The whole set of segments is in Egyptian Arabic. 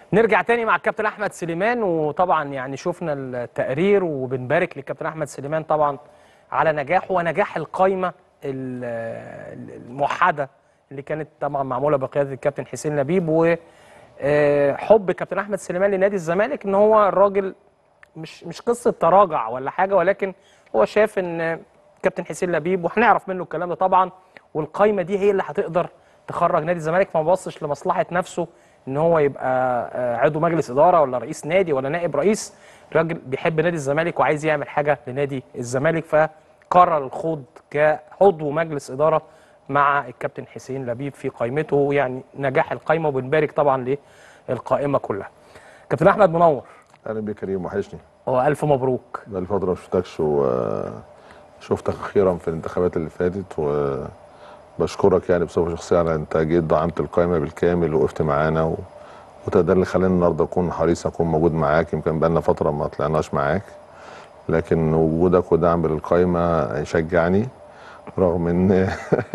نرجع تاني مع الكابتن احمد سليمان وطبعا يعني شفنا التقرير وبنبارك للكابتن احمد سليمان طبعا على نجاحه ونجاح القايمه ال- الموحده اللي كانت طبعا معموله بقياده الكابتن حسين لبيب وحب كابتن احمد سليمان لنادي الزمالك ان هو الراجل مش مش قصه تراجع ولا حاجه ولكن هو شاف ان كابتن حسين لبيب وهنعرف منه الكلام ده طبعا والقايمه دي هي اللي هتقدر تخرج نادي الزمالك فما بصش لمصلحه نفسه ان هو يبقى آه، عضو مجلس اداره ولا رئيس نادي ولا نائب رئيس راجل بيحب نادي الزمالك وعايز يعمل حاجه لنادي الزمالك فقرر الخوض كعضو مجلس اداره مع الكابتن حسين لبيب في قائمته يعني نجاح القائمه وبنبارك طبعا للقائمه كلها كابتن احمد منور اهلا بيك يا كريم وحشني والف مبروك بقالي فتره ما شفتكش وشفتك اخيرا في الانتخابات اللي فاتت وبشكرك يعني بصفه شخصيه على انت جيت دعمت القائمه بالكامل ووقفت معانا و... وده اللي خلاني النهارده اكون حريص اكون موجود معاك يمكن بقالنا فتره ما طلعناش معاك لكن وجودك ودعم للقائمه يشجعني رغم ان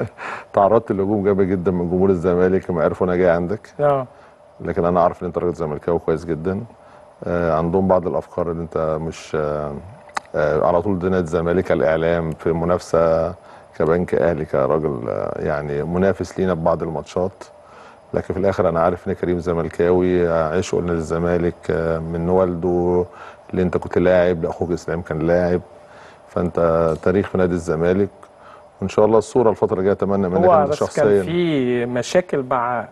تعرضت لهجوم جامد جدا من جمهور الزمالك لما عرفوا انا جاي عندك اه لكن انا عارف ان انت راجل زملكاوي كويس جدا آه، عندهم بعض الافكار اللي انت مش آه، آه، على طول ضد نادي الزمالك الاعلام في منافسه كبنك اهلي كراجل آه، يعني منافس لينا ببعض الماتشات لكن في الاخر انا عارف ان كريم زملكاوي آه، عشقه لنادي الزمالك آه، من والده اللي انت كنت لاعب لاخوك اسلام كان لاعب فانت تاريخ في نادي الزمالك وان شاء الله الصوره الفتره الجايه اتمنى منك هو انت بس شخصيا كان في مشاكل مع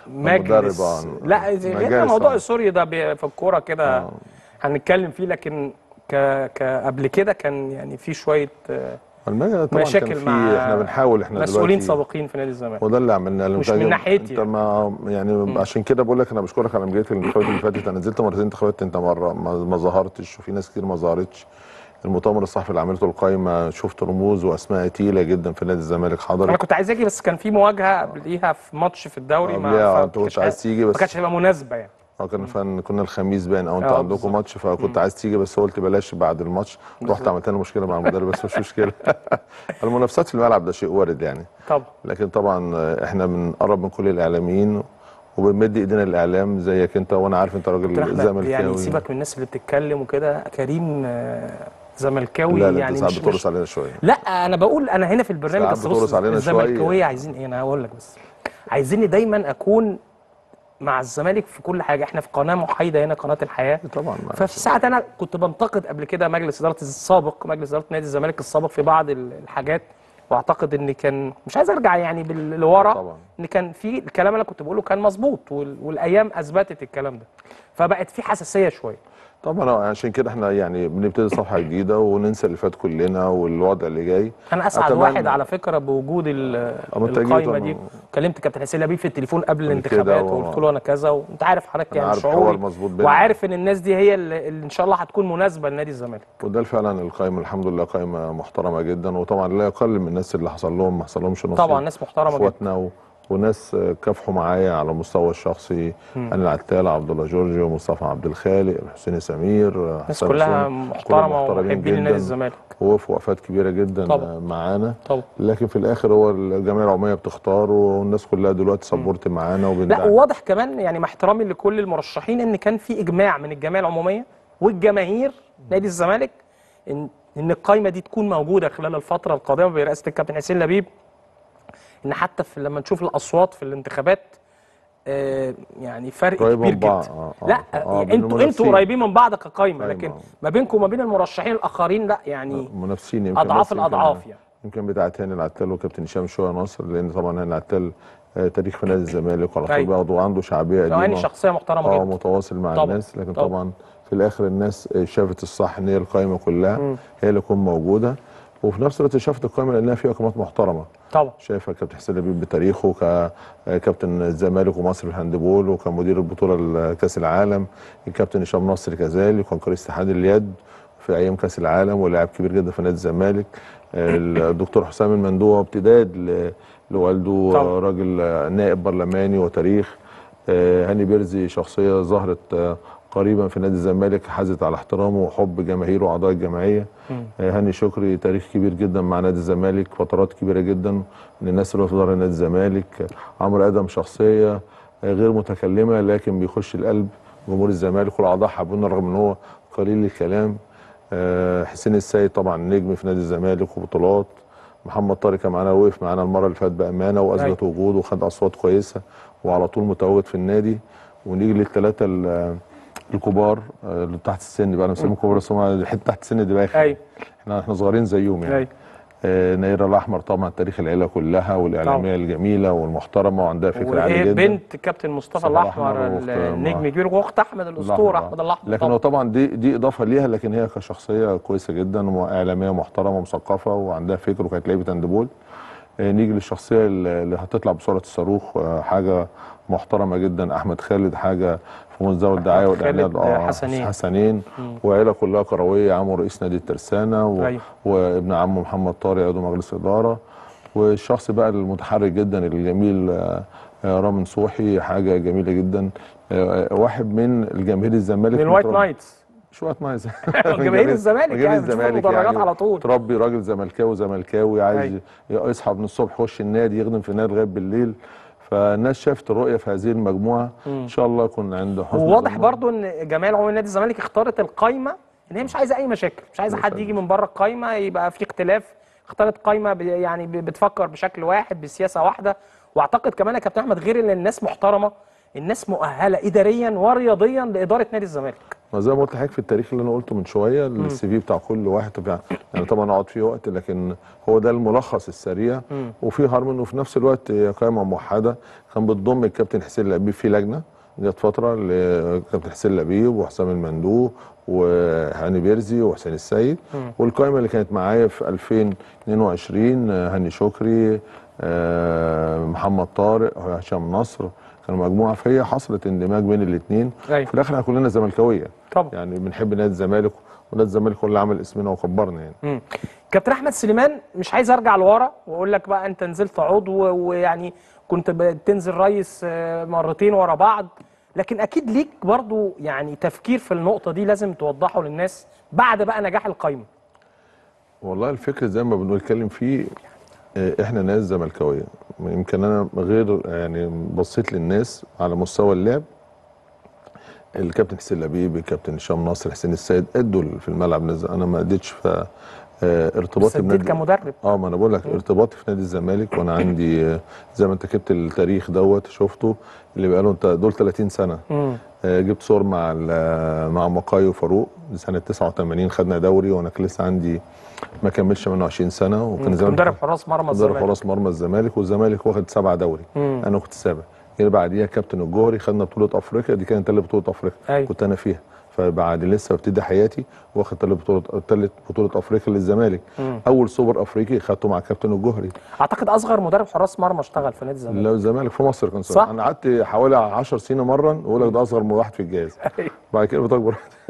مجلس آه. لا غير مجالس موضوع آه. سوريا ده بي- في الكوره كده آه. هنتكلم فيه لكن ك ك قبل كده كان يعني في شويه آه، المجال طبعا مشاكل كان في مع احنا بنحاول احنا مسؤولين دلوقتي سابقين في نادي الزمالك وده اللي عملناه مش من ناحيتي انت يعني. ما يعني م. عشان كده بقول لك انا بشكرك على مجيئتك الانتخابات اللي فاتت انا نزلت مرتين انتخابات انت مره ما, ما ظهرتش وفي ناس كتير ما ظهرتش المؤتمر الصحفي اللي عملته القايمه شفت رموز واسماء تقيله جدا في نادي الزمالك انا حضرت كنت عايز اجي بس كان في مواجهه قبليها في ماتش في الدوري مع قبلها ف- انت كنت كانش- عايز تيجي ما بس كانتش هتبقى مناسبه يعني اه كان فن كنا الخميس باين او انت اه عندكم بالظبط. ماتش فكنت عايز تيجي بس قلت بلاش بعد الماتش رحت عملت لنا مشكله مع المدرب بس مش مشكله المنافسات في الملعب ده شيء وارد يعني طبعا لكن طبعا احنا بنقرب من كل الاعلاميين وبنمد ايدينا للاعلام زيك انت وانا عارف انت كابتن راجل احمد زملكاوي يعني سيبك من الناس اللي بتتكلم وكده كريم آه، زملكاوي لا لا يعني انت ساعات مش بترقص مش علينا شويه لا انا بقول انا هنا في البرنامج ساعات بس بتقرص بص علينا الزملكاويه شوية. عايزين ايه انا هقول لك بس عايزيني دايما اكون مع الزمالك في كل حاجه احنا في قناه محايده هنا قناه الحياه طبعا ففي ساعات انا كنت بنتقد قبل كده مجلس اداره السابق مجلس اداره نادي الزمالك السابق في بعض ال- الحاجات واعتقد ان كان مش عايز ارجع يعني بال- لورا طبعا. ان كان في الكلام اللي انا كنت بقوله كان مظبوط وال- والايام اثبتت الكلام ده فبقت في حساسيه شويه طبعا عشان كده احنا يعني بنبتدي صفحه جديده وننسى اللي فات كلنا والوضع اللي جاي انا اسعد أتمنى- واحد على فكره بوجود ال- أما أنت جيت القايمه وأنا- دي كلمت كابتن حسين لبيب في التليفون قبل كده الانتخابات و- وقلت له انا كذا وانت عارف حضرتك أنا يعني عارف شعوري حوار مظبوط بينا. وعارف ان الناس دي هي اللي, اللي ان شاء الله هتكون مناسبه لنادي الزمالك وده فعلا القائمه الحمد لله قائمه محترمه جدا وطبعا لا يقل من الناس اللي حصل لهم ما حصلهمش نصيب طبعا ناس محترمه جدا اخواتنا و... وناس كافحوا معايا على المستوى الشخصي انا العتال عبد الله جورجي ومصطفى عبد الخالق الحسين سمير الناس حسام كلها حسين، محترمه كلهم محترمين ومحبين لنادي جداً. الزمالك وقفوا وقفات كبيره جدا طبعاً. معانا طبعا لكن في الاخر هو الجمعيه العموميه بتختار والناس كلها دلوقتي سبورت معانا لا وبندعم وواضح كمان يعني مع احترامي لكل المرشحين ان كان في اجماع من الجمعيه العموميه والجماهير نادي الزمالك ان ان القايمه دي تكون موجوده خلال الفتره القادمه برئاسه الكابتن حسين لبيب ان حتى في لما نشوف الاصوات في الانتخابات آه يعني فرق قريبة كبير من بعض. جدا آه، آه، لا آه، انتوا انتوا بالمنافسين. قريبين من بعض كقايمه قايمة، لكن آه. ما بينكم وما بين المرشحين الاخرين لا يعني منافسين يمكن اضعاف بس يمكن- الاضعاف يعني يمكن بتاعت هاني العتال وكابتن هشام شويه ناصر لان طبعا هاني العتال آه، تاريخ في نادي الزمالك وعلى طول أيوة. بياخده وعنده شعبيه يعني قديمه شخصيه محترمه اه جدا متواصل مع طبعاً، الناس لكن طبعاً. طبعا في الاخر الناس آه، شافت الصح ان هي القائمه كلها هي اللي تكون موجوده وفي نفس الوقت شافت القائمه لانها فيها قيمات محترمه طبعا شايفه كابتن حسين لبيب بتاريخه ككابتن الزمالك ومصر في الهاندبول وكمدير البطوله كاس العالم الكابتن هشام نصر كذلك وكان رئيس اتحاد اليد في ايام كاس العالم ولاعب كبير جدا في نادي الزمالك الدكتور حسام المندوع امتداد ل- لوالده طبعا. راجل نائب برلماني وتاريخ هاني بيرزي شخصيه ظهرت قريبا في نادي الزمالك حازت على احترامه وحب جماهيره واعضاء الجمعيه هاني شكري تاريخ كبير جدا مع نادي الزمالك فترات كبيره جدا من الناس اللي في ظهر نادي الزمالك عمرو ادم شخصيه غير متكلمه لكن بيخش القلب جمهور الزمالك والاعضاء حبونا رغم ان هو قليل الكلام آه، حسين السيد طبعا نجم في نادي الزمالك وبطولات محمد طارق كان معانا وقف معانا المره اللي فاتت بامانه واثبت وجوده وخد اصوات كويسه وعلى طول متواجد في النادي ونيجي للثلاثه ال- الكبار آه، اللي تحت السن بقى انا بسميهم كبار بس هم حته تحت السن دي بايخه ايوه احنا احنا صغيرين زيهم يعني ايوه آه، نيرة الاحمر طبعا تاريخ العيله كلها والاعلاميه الجميله والمحترمه وعندها فكر عالي وايه جدا بنت كابتن مصطفى مصطفى الاحمر الأحمر وأخت- النجم مع- الكبير واخت احمد الاسطوره الأحمر، احمد الاحمر لكن طبعاً. هو طبعا دي دي اضافه ليها لكن هي كشخصيه كويسه جدا واعلاميه محترمه ومثقفه وعندها فكر وكانت لعيبه هاندبول آه، نيجي للشخصيه اللي اللي هتطلع بسرعه الصاروخ آه، حاجه محترمه جدا احمد خالد حاجه في مستوى الدعايه أحمد والاعلان خالد حسنين. حسنين وعيله كلها كرويه عمه رئيس نادي الترسانه و... أيوة. وابن عمه محمد طارق عضو مجلس اداره والشخص بقى المتحرك جدا الجميل آه، آه، رامي نصوحي حاجه جميله جدا آه، واحد من الجماهير الزمالك من الوايت متربي- نايتس مش وقت مايز جماهير الزمالك جماهير يعني بتشوف المدرجات على طول. تربي راجل زملكاوي زملكاوي عايز أيوة. يصحى من الصبح يخش النادي يخدم في النادي لغايه بالليل فالناس شافت الرؤيه في هذه المجموعه ان شاء الله يكون عند حسن وواضح ظن. برضو ان جمعيه العموميه نادي الزمالك اختارت القايمه ان هي مش عايزه اي مشاكل مش عايزه حد يجي من بره القايمه يبقى في اختلاف اختارت قايمه ب- يعني ب- بتفكر بشكل واحد بسياسه واحده واعتقد كمان يا كابتن احمد غير ان الناس محترمه الناس مؤهله اداريا ورياضيا لاداره نادي الزمالك ما زي ما قلت لحضرتك في التاريخ اللي انا قلته من شويه السي في بتاع كل واحد طبعا يعني طبعا اقعد فيه وقت لكن هو ده الملخص السريع وفي هارمون وفي نفس الوقت هي قائمه موحده كان بتضم الكابتن حسين لبيب في لجنه جت فتره لكابتن حسين لبيب وحسام المندوب وهاني بيرزي وحسين السيد والقائمه اللي كانت معايا في 2022 آه، هاني شكري آه، محمد طارق هشام نصر كانوا مجموعه فهي حصلت اندماج بين الاثنين أيوة. في الاخر احنا كلنا زملكاويه طبعا يعني بنحب نادي الزمالك ونادي الزمالك هو اللي عمل اسمنا وكبرنا يعني مم. كابتن احمد سليمان مش عايز ارجع لورا واقول لك بقى انت نزلت عضو ويعني كنت بتنزل رئيس آه، مرتين ورا بعض لكن اكيد ليك برضو يعني تفكير في النقطه دي لازم توضحه للناس بعد بقى نجاح القايمه والله الفكر زي ما بنتكلم فيه آه، احنا ناس زملكاويه يمكن انا غير يعني بصيت للناس على مستوى اللعب الكابتن حسين لبيب الكابتن هشام ناصر حسين السيد ادوا في الملعب نزل انا ما اديتش ف آه، بس ارتباطي اديت كمدرب اه ما انا بقول لك ارتباطي في نادي الزمالك وانا عندي آه، زي ما انت كتبت التاريخ دوت شفته اللي بقاله انت دول 30 سنه مم. آه، جبت صور مع ال- مع مقاي وفاروق دي سنه 89 خدنا دوري وانا كان لسه عندي ما كملش منه 20 سنه وكان كنت الزمالك مدرب حراس مرمى مدرب الزمالك حراس مرمى الزمالك والزمالك واخد سبعه دوري مم. انا كنت سابع جه بعديها كابتن الجوهري خدنا بطوله افريقيا دي كانت تالت بطوله افريقيا أيوة. كنت انا فيها فبعد لسه ببتدي حياتي واخد تالت بطوله تالت بطوله افريقيا للزمالك مم. اول سوبر افريقي خدته مع كابتن الجوهري اعتقد اصغر مدرب حراس مرمى اشتغل في نادي الزمالك لو الزمالك في مصر كان صح. صح انا قعدت حوالي 10 سنين مرن واقول لك ده اصغر من واحد في الجهاز بعد كده بتكبر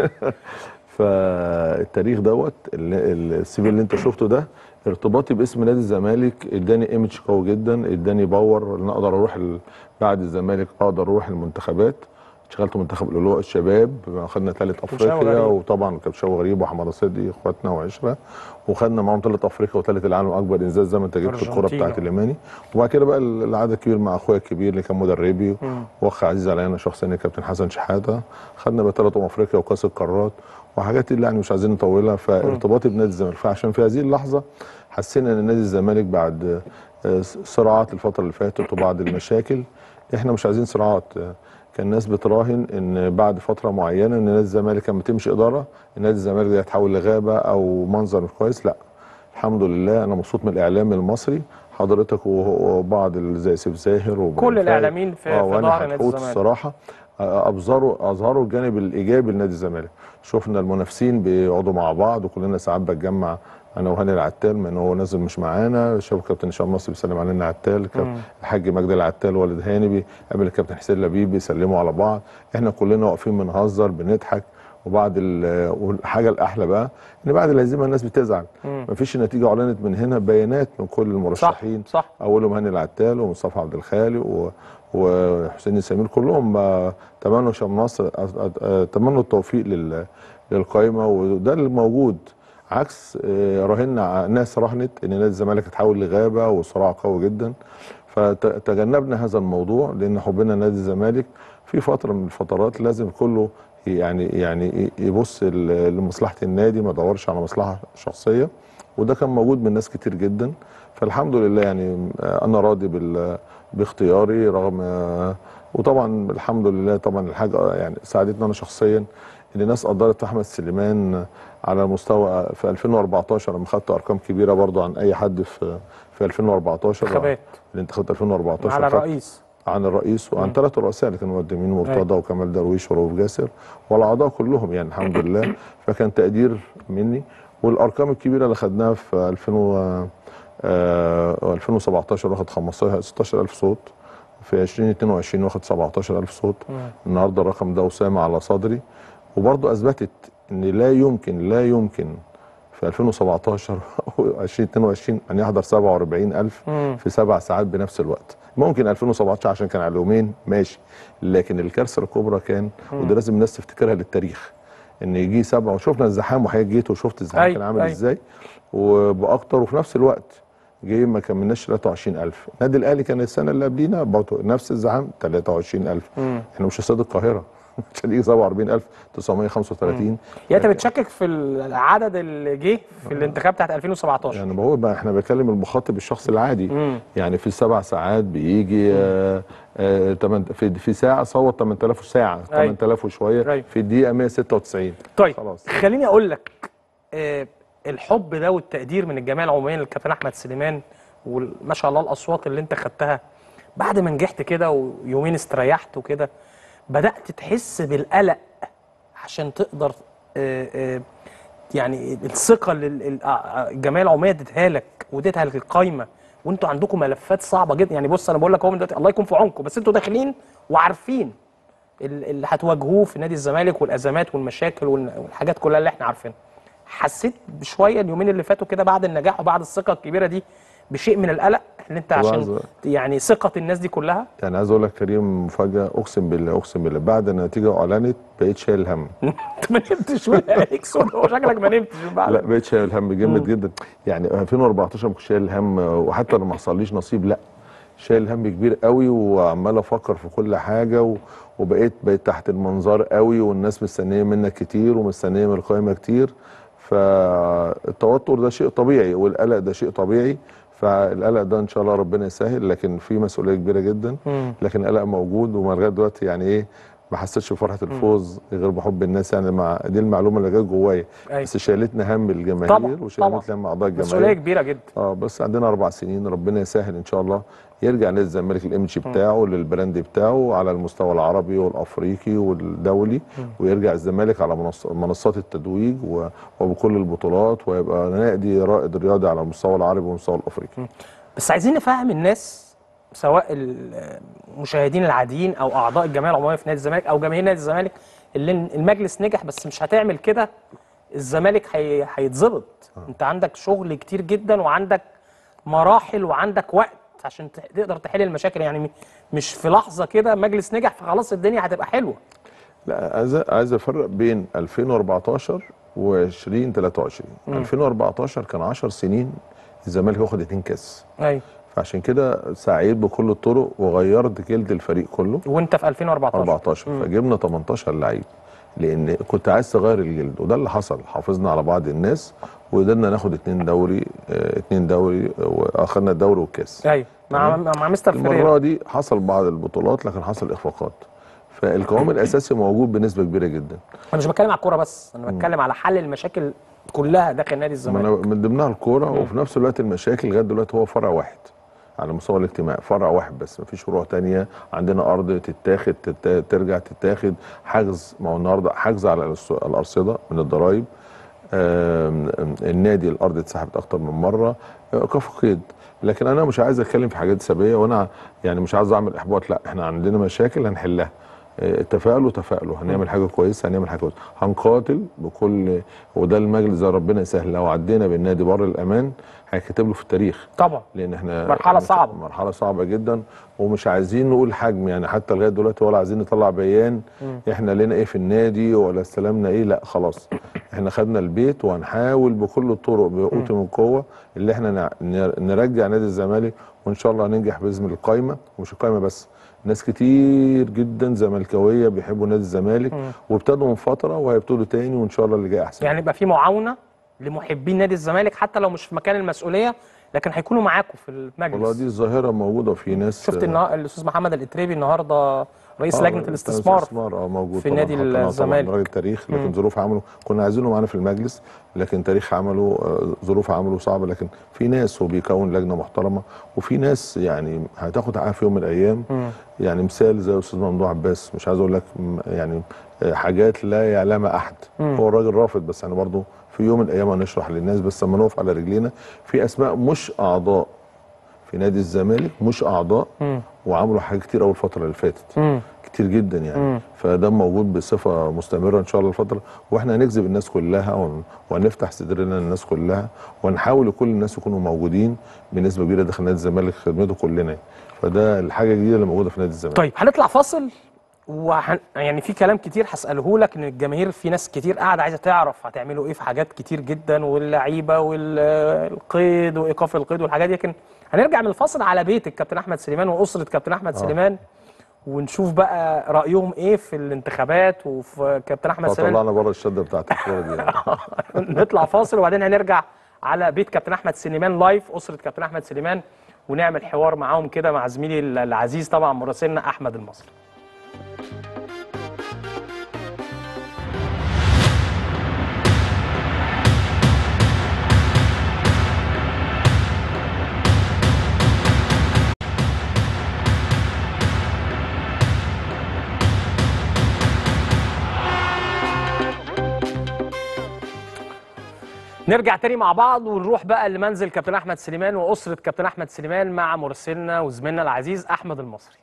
فالتاريخ دوت السي في اللي انت شفته ده ارتباطي باسم نادي الزمالك اداني ايمج قوي جدا اداني باور ان اقدر اروح ال- بعد الزمالك اقدر اروح المنتخبات اشتغلت منتخب اللؤلؤ الشباب خدنا ثالث شوقي افريقيا غريب. وطبعا كابتن شوقي غريب وحماده صدقي اخواتنا وعشره وخدنا معاهم ثالث افريقيا وثالث العالم اكبر انجاز زي ما انت جبت الكره أرجنتين. بتاعت اليماني وبعد كده بقى العدد الكبير مع اخويا الكبير اللي كان مدربي واخ عزيز عليا انا شخصيا الكابتن حسن شحاته خدنا بقى ثلاث امم افريقيا وكاس القارات وحاجات اللي يعني مش عايزين نطولها فارتباطي بنادي الزمالك فعشان في هذه اللحظه حسينا ان نادي الزمالك بعد آه، صراعات الفتره اللي فاتت وبعض المشاكل احنا مش عايزين صراعات آه، كان الناس بتراهن ان بعد فتره معينه ان نادي الزمالك لما تمشي اداره نادي الزمالك ده يتحول لغابه او منظر مش كويس لا الحمد لله انا مبسوط من الاعلام المصري حضرتك وهو- وبعض اللي زي سيف زاهر وإبراهيم كل فايق. الإعلاميين في- آه، في وأنا ظهر نادي حتحوت الزمالك. الصراحه آه، ابظروا اظهروا الجانب الايجابي لنادي الزمالك شفنا المنافسين بيقعدوا مع بعض وكلنا ساعات بتجمع انا وهاني العتال من هو نازل مش معانا شاف كابتن هشام نصر بيسلم علينا عتال كاب- الحاج مجدي العتال والد هاني بيقابل الكابتن حسين لبيب بيسلموا على بعض احنا كلنا واقفين بنهزر بنضحك وبعد ال- والحاجه الاحلى بقى ان بعد الهزيمه الناس بتزعل مفيش نتيجه اعلنت من هنا بيانات من كل المرشحين صح. اولهم هاني العتال ومصطفى عبد الخالق و... وحسين السمير كلهم آه، تمنوا هشام نصر آه، آه، تمنوا التوفيق لل... للقائمه وده اللي موجود عكس آه، راهنا ع- ناس راهنت ان نادي الزمالك اتحول لغابه وصراع قوي جدا فتجنبنا هذا الموضوع لان حبنا لنادي الزمالك في فتره من الفترات لازم كله يعني يعني يبص ل- لمصلحه النادي ما يدورش على مصلحه شخصيه وده كان موجود من ناس كتير جدا فالحمد لله يعني آه، انا راضي بال باختياري رغم آه، وطبعا الحمد لله طبعا الحاجه يعني ساعدتني انا شخصيا ان الناس قدرت احمد سليمان على مستوى في 2014 لما خدت ارقام كبيره برضو عن اي حد في في 2014 انتخابات الانتخابات 2014 على خدت الرئيس عن الرئيس وعن مم. ثلاث رؤساء اللي كانوا مقدمين مرتضى أيوة. وكمال درويش ورؤوف جاسر والاعضاء كلهم يعني الحمد لله فكان تقدير مني والارقام الكبيره اللي خدناها في 2000 و- آه، 2017 واخد 15 16000 صوت في 2022 واخد 17000 صوت مم. النهارده الرقم ده وسام على صدري وبرضه اثبتت ان لا يمكن لا يمكن في 2017 و 2022 ان يحضر 47000 مم. في سبع ساعات بنفس الوقت ممكن 2017 عشان كان على يومين ماشي لكن الكارثه الكبرى كان وده لازم الناس تفتكرها للتاريخ ان يجي سبعه وشفنا الزحام وحضرتك جيت وشفت الزحام أي- كان عامل أي. ازاي وباكتر وفي نفس الوقت جاي ما كملناش 23000 النادي الاهلي كان السنه اللي قبلينا برضه نفس الزحام 23000 مم. احنا مش استاد القاهره عشان يجي 47935 يعني انت بتشكك في العدد اللي جه في الانتخابات بتاعت 2017 يعني بقول بقى احنا بنتكلم المخاطب الشخص العادي مم. يعني في سبع ساعات بيجي آه آه تمن- في في ساعه صوت 8000 ساعه أيوة. 8000 وشويه أيوة. في الدقيقه 196 طيب خلاص خليني اقول لك آه الحب ده والتقدير من الجمعيه العموميه للكابتن احمد سليمان وما شاء الله الاصوات اللي انت خدتها بعد ما نجحت كده ويومين استريحت وكده بدات تحس بالقلق عشان تقدر آه آه يعني الثقه اللي ال- ال- آه، الجمعيه العموميه اديتها لك واديتها لك القايمه وانتوا عندكم ملفات صعبه جدا يعني بص انا بقول لك اهو من دلوقتي الله يكون في عونكم بس انتوا داخلين وعارفين ال- اللي هتواجهوه في نادي الزمالك والازمات والمشاكل والن- والحاجات كلها اللي احنا عارفينها حسيت بشويه اليومين اللي فاتوا كده بعد النجاح وبعد الثقه الكبيره دي بشيء من القلق ان انت طبعاً عشان زي- يعني ثقه الناس دي كلها يعني عايز اقول لك كريم مفاجاه اقسم بالله اقسم بالله بعد النتيجه اعلنت بقيت شايل هم انت ما نمتش ولا اكسون هو شكلك ما نمتش بعد لا بقيت شايل هم جامد جدا يعني 2014 ما كنتش شايل هم وحتى لما ما حصليش نصيب لا شايل هم كبير قوي وعمال افكر في كل حاجه و... وبقيت بقيت تحت المنظار قوي والناس مستنيه منك كتير ومستنيه من القائمه كتير فالتوتر ده شيء طبيعي والقلق ده شيء طبيعي فالقلق ده ان شاء الله ربنا يسهل لكن في مسؤوليه كبيره جدا مم. لكن القلق موجود وما لغايه دلوقتي يعني ايه ما حسيتش بفرحه الفوز غير بحب الناس يعني مع دي المعلومه اللي جت جوايا أيوة. بس شالتنا هم طبعا، الجماهير طبعا. وشالتنا هم اعضاء مسؤوليه الجماهير كبيره جدا اه بس عندنا اربع سنين ربنا يسهل ان شاء الله يرجع نادي الزمالك الايمج بتاعه للبراند بتاعه على المستوى العربي والافريقي والدولي ويرجع الزمالك على منص- منصات التتويج و- وبكل البطولات ويبقى نادي رائد رياضي على المستوى العربي والمستوى الافريقي بس عايزين نفهم الناس سواء المشاهدين العاديين او اعضاء الجمعيه العموميه في نادي الزمالك او جماهير نادي الزمالك اللي المجلس نجح بس مش هتعمل كده الزمالك هي- هيتظبط انت عندك شغل كتير جدا وعندك مراحل وعندك وقت عشان تح- تقدر تحل المشاكل يعني م- مش في لحظه كده مجلس نجح فخلاص الدنيا هتبقى حلوه لا عايز عايز افرق بين 2014 و20 23 2014 كان 10 سنين الزمالك واخد اتنين كاس ايوه فعشان كده سعيد بكل الطرق وغيرت جلد الفريق كله وانت في 2014 14 فجبنا 18 لعيب لان كنت عايز تغير الجلد وده اللي حصل حافظنا على بعض الناس وقدرنا ناخد اتنين دوري اه اتنين دوري واخدنا الدوري والكاس ايوه مع مع مستر المره فريرا دي حصل بعض البطولات لكن حصل اخفاقات فالقوام الاساسي موجود بنسبه كبيره جدا انا مش بتكلم على الكوره بس انا بتكلم على حل المشاكل كلها داخل نادي ما الزمالك أنا من ضمنها الكوره وفي نفس الوقت المشاكل لغايه دلوقتي هو فرع واحد على مستوى الاجتماع فرع واحد بس مفيش فروع تانية عندنا ارض تتاخد تت... ترجع تتاخد حجز ما هو النهارده حجز على الأس- الارصده من الضرايب آم، آم، النادي الارض اتسحبت اكتر من مره آه، كف قيد لكن انا مش عايز اتكلم في حاجات سلبيه وانا يعني مش عايز اعمل احباط لا احنا عندنا مشاكل هنحلها آه، تفائلوا تفائلوا هنعمل حاجه كويسه هنعمل حاجه كويسه هنقاتل بكل وده المجلس ده ربنا يسهل لو عدينا بالنادي بر الامان هيكتب له في التاريخ طبعا لان احنا مرحلة مش- صعبة. مرحله صعبه جدا ومش عايزين نقول حجم يعني حتى لغايه دلوقتي ولا عايزين نطلع بيان احنا لنا ايه في النادي ولا استلمنا ايه لا خلاص احنا خدنا البيت وهنحاول بكل الطرق بقوه من قوه اللي احنا نع- ن- نرجع نادي الزمالك وان شاء الله هننجح باذن القايمه ومش القايمه بس ناس كتير جدا زملكاويه بيحبوا نادي الزمالك وابتدوا من فتره وهيبتدوا تاني وان شاء الله اللي جاي احسن يعني يبقى في معاونه لمحبين نادي الزمالك حتى لو مش في مكان المسؤوليه لكن هيكونوا معاكم في المجلس والله دي الظاهره موجوده في ناس شفت النا... الاستاذ محمد الاتريبي النهارده رئيس آه، لجنه رئيس الاستثمار الاستثمار اه موجود في طبعاً. نادي حطيناه طبعاً الزمالك. راجل تاريخ لكن مم. ظروف عمله كنا عايزينه معانا في المجلس لكن تاريخ عمله آه، ظروف عمله صعبه لكن في ناس هو بيكون لجنه محترمه وفي ناس يعني هتاخد حقها في يوم من الايام مم. يعني مثال زي الاستاذ ممدوح عباس مش عايز اقول لك م- يعني آه، حاجات لا يعلمها احد مم. هو الراجل رافض بس يعني برضه في يوم من الايام هنشرح للناس بس لما نقف على رجلينا في اسماء مش اعضاء في نادي الزمالك مش اعضاء مم. وعملوا حاجات كتير قوي الفتره اللي فاتت مم. كتير جدا يعني مم. فده موجود بصفه مستمره ان شاء الله الفتره واحنا هنجذب الناس كلها ون- وهنفتح صدرنا للناس كلها ونحاول كل الناس يكونوا موجودين بنسبه كبيره داخل نادي الزمالك خدمته كلنا يعني. فده الحاجه الجديده اللي موجوده في نادي الزمالك طيب هنطلع فاصل وحن... يعني في كلام كتير هساله لك ان الجماهير في ناس كتير قاعده عايزه تعرف هتعملوا ايه في حاجات كتير جدا واللعيبه والقيد وايقاف القيد والحاجات دي لكن هنرجع من الفاصل على بيت الكابتن احمد سليمان واسره كابتن احمد آه. سليمان ونشوف بقى رايهم ايه في الانتخابات وفي كابتن احمد سليمان فطلعنا بره الشده بتاعت الكوره دي يعني. نطلع فاصل وبعدين هنرجع على بيت كابتن احمد سليمان لايف اسره كابتن احمد سليمان ونعمل حوار معاهم كده مع زميلي العزيز طبعا مراسلنا احمد المصري نرجع تاني مع بعض ونروح بقى لمنزل كابتن احمد سليمان واسره كابتن احمد سليمان مع مرسلنا وزميلنا العزيز احمد المصري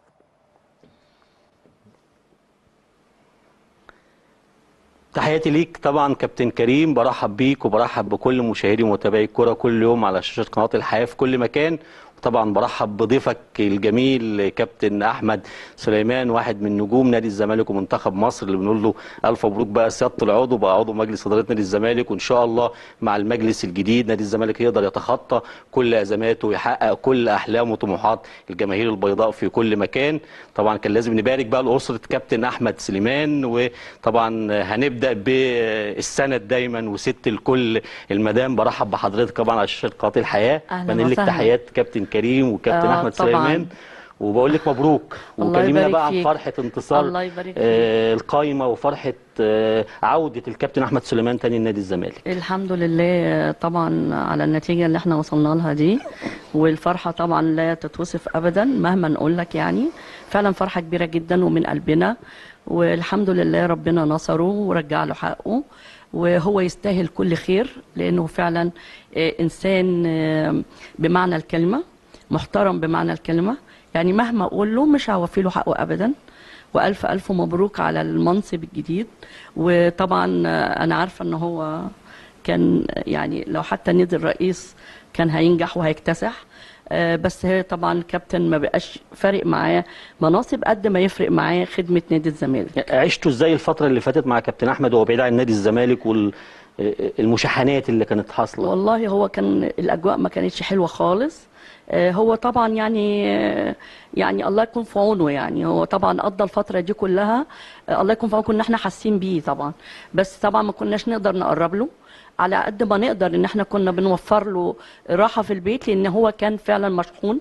تحياتي ليك طبعا كابتن كريم برحب بيك وبرحب بكل مشاهدي ومتابعي الكرة كل يوم على شاشة قناة الحياة في كل مكان وطبعا برحب بضيفك الجميل كابتن احمد سليمان واحد من نجوم نادي الزمالك ومنتخب مصر اللي بنقول له الف مبروك بقى سياده العضو بقى عضو مجلس اداره نادي الزمالك وان شاء الله مع المجلس الجديد نادي الزمالك يقدر يتخطى كل ازماته ويحقق كل احلام وطموحات الجماهير البيضاء في كل مكان طبعا كان لازم نبارك بقى لاسره كابتن احمد سليمان وطبعا هنبدا بالسند دايما وست الكل المدام برحب بحضرتك طبعا على شاشه قناه الحياه أهلاً بنقل لك وسهلاً. تحيات كابتن كريم وكابتن آه، احمد طبعاً. سليمان وبقول لك مبروك الله وكلمينا يبارك بقى عن فيك. فرحه انتصار الله يبارك آه القايمه وفرحه آه عوده الكابتن احمد سليمان تاني لنادي الزمالك الحمد لله طبعا على النتيجة اللي احنا وصلنا لها دي والفرحة طبعا لا تتوصف أبدا مهما نقول لك يعني فعلا فرحة كبيرة جدا ومن قلبنا والحمد لله ربنا نصره ورجع له حقه وهو يستاهل كل خير لأنه فعلا آه، إنسان آه، بمعنى الكلمة محترم بمعنى الكلمة يعني مهما أقول له مش هوفي له حقه أبدا والف الف مبروك على المنصب الجديد وطبعا آه، انا عارفه ان هو كان يعني لو حتى نادي الرئيس كان هينجح وهيكتسح آه، بس هي طبعا الكابتن ما بقاش فارق معاه مناصب قد ما يفرق معاه خدمه نادي الزمالك عشتوا ازاي الفتره اللي فاتت مع كابتن احمد وهو بعيد عن نادي الزمالك والمشاحنات اللي كانت حاصله والله هو كان الاجواء ما كانتش حلوه خالص آه، هو طبعا يعني آه، يعني الله يكون في عونه يعني هو طبعا قضى الفتره دي كلها آه، الله يكون في عونه كنا احنا حاسين بيه طبعا بس طبعا ما كناش نقدر نقرب له على قد ما نقدر ان احنا كنا بنوفر له راحه في البيت لان هو كان فعلا مشحون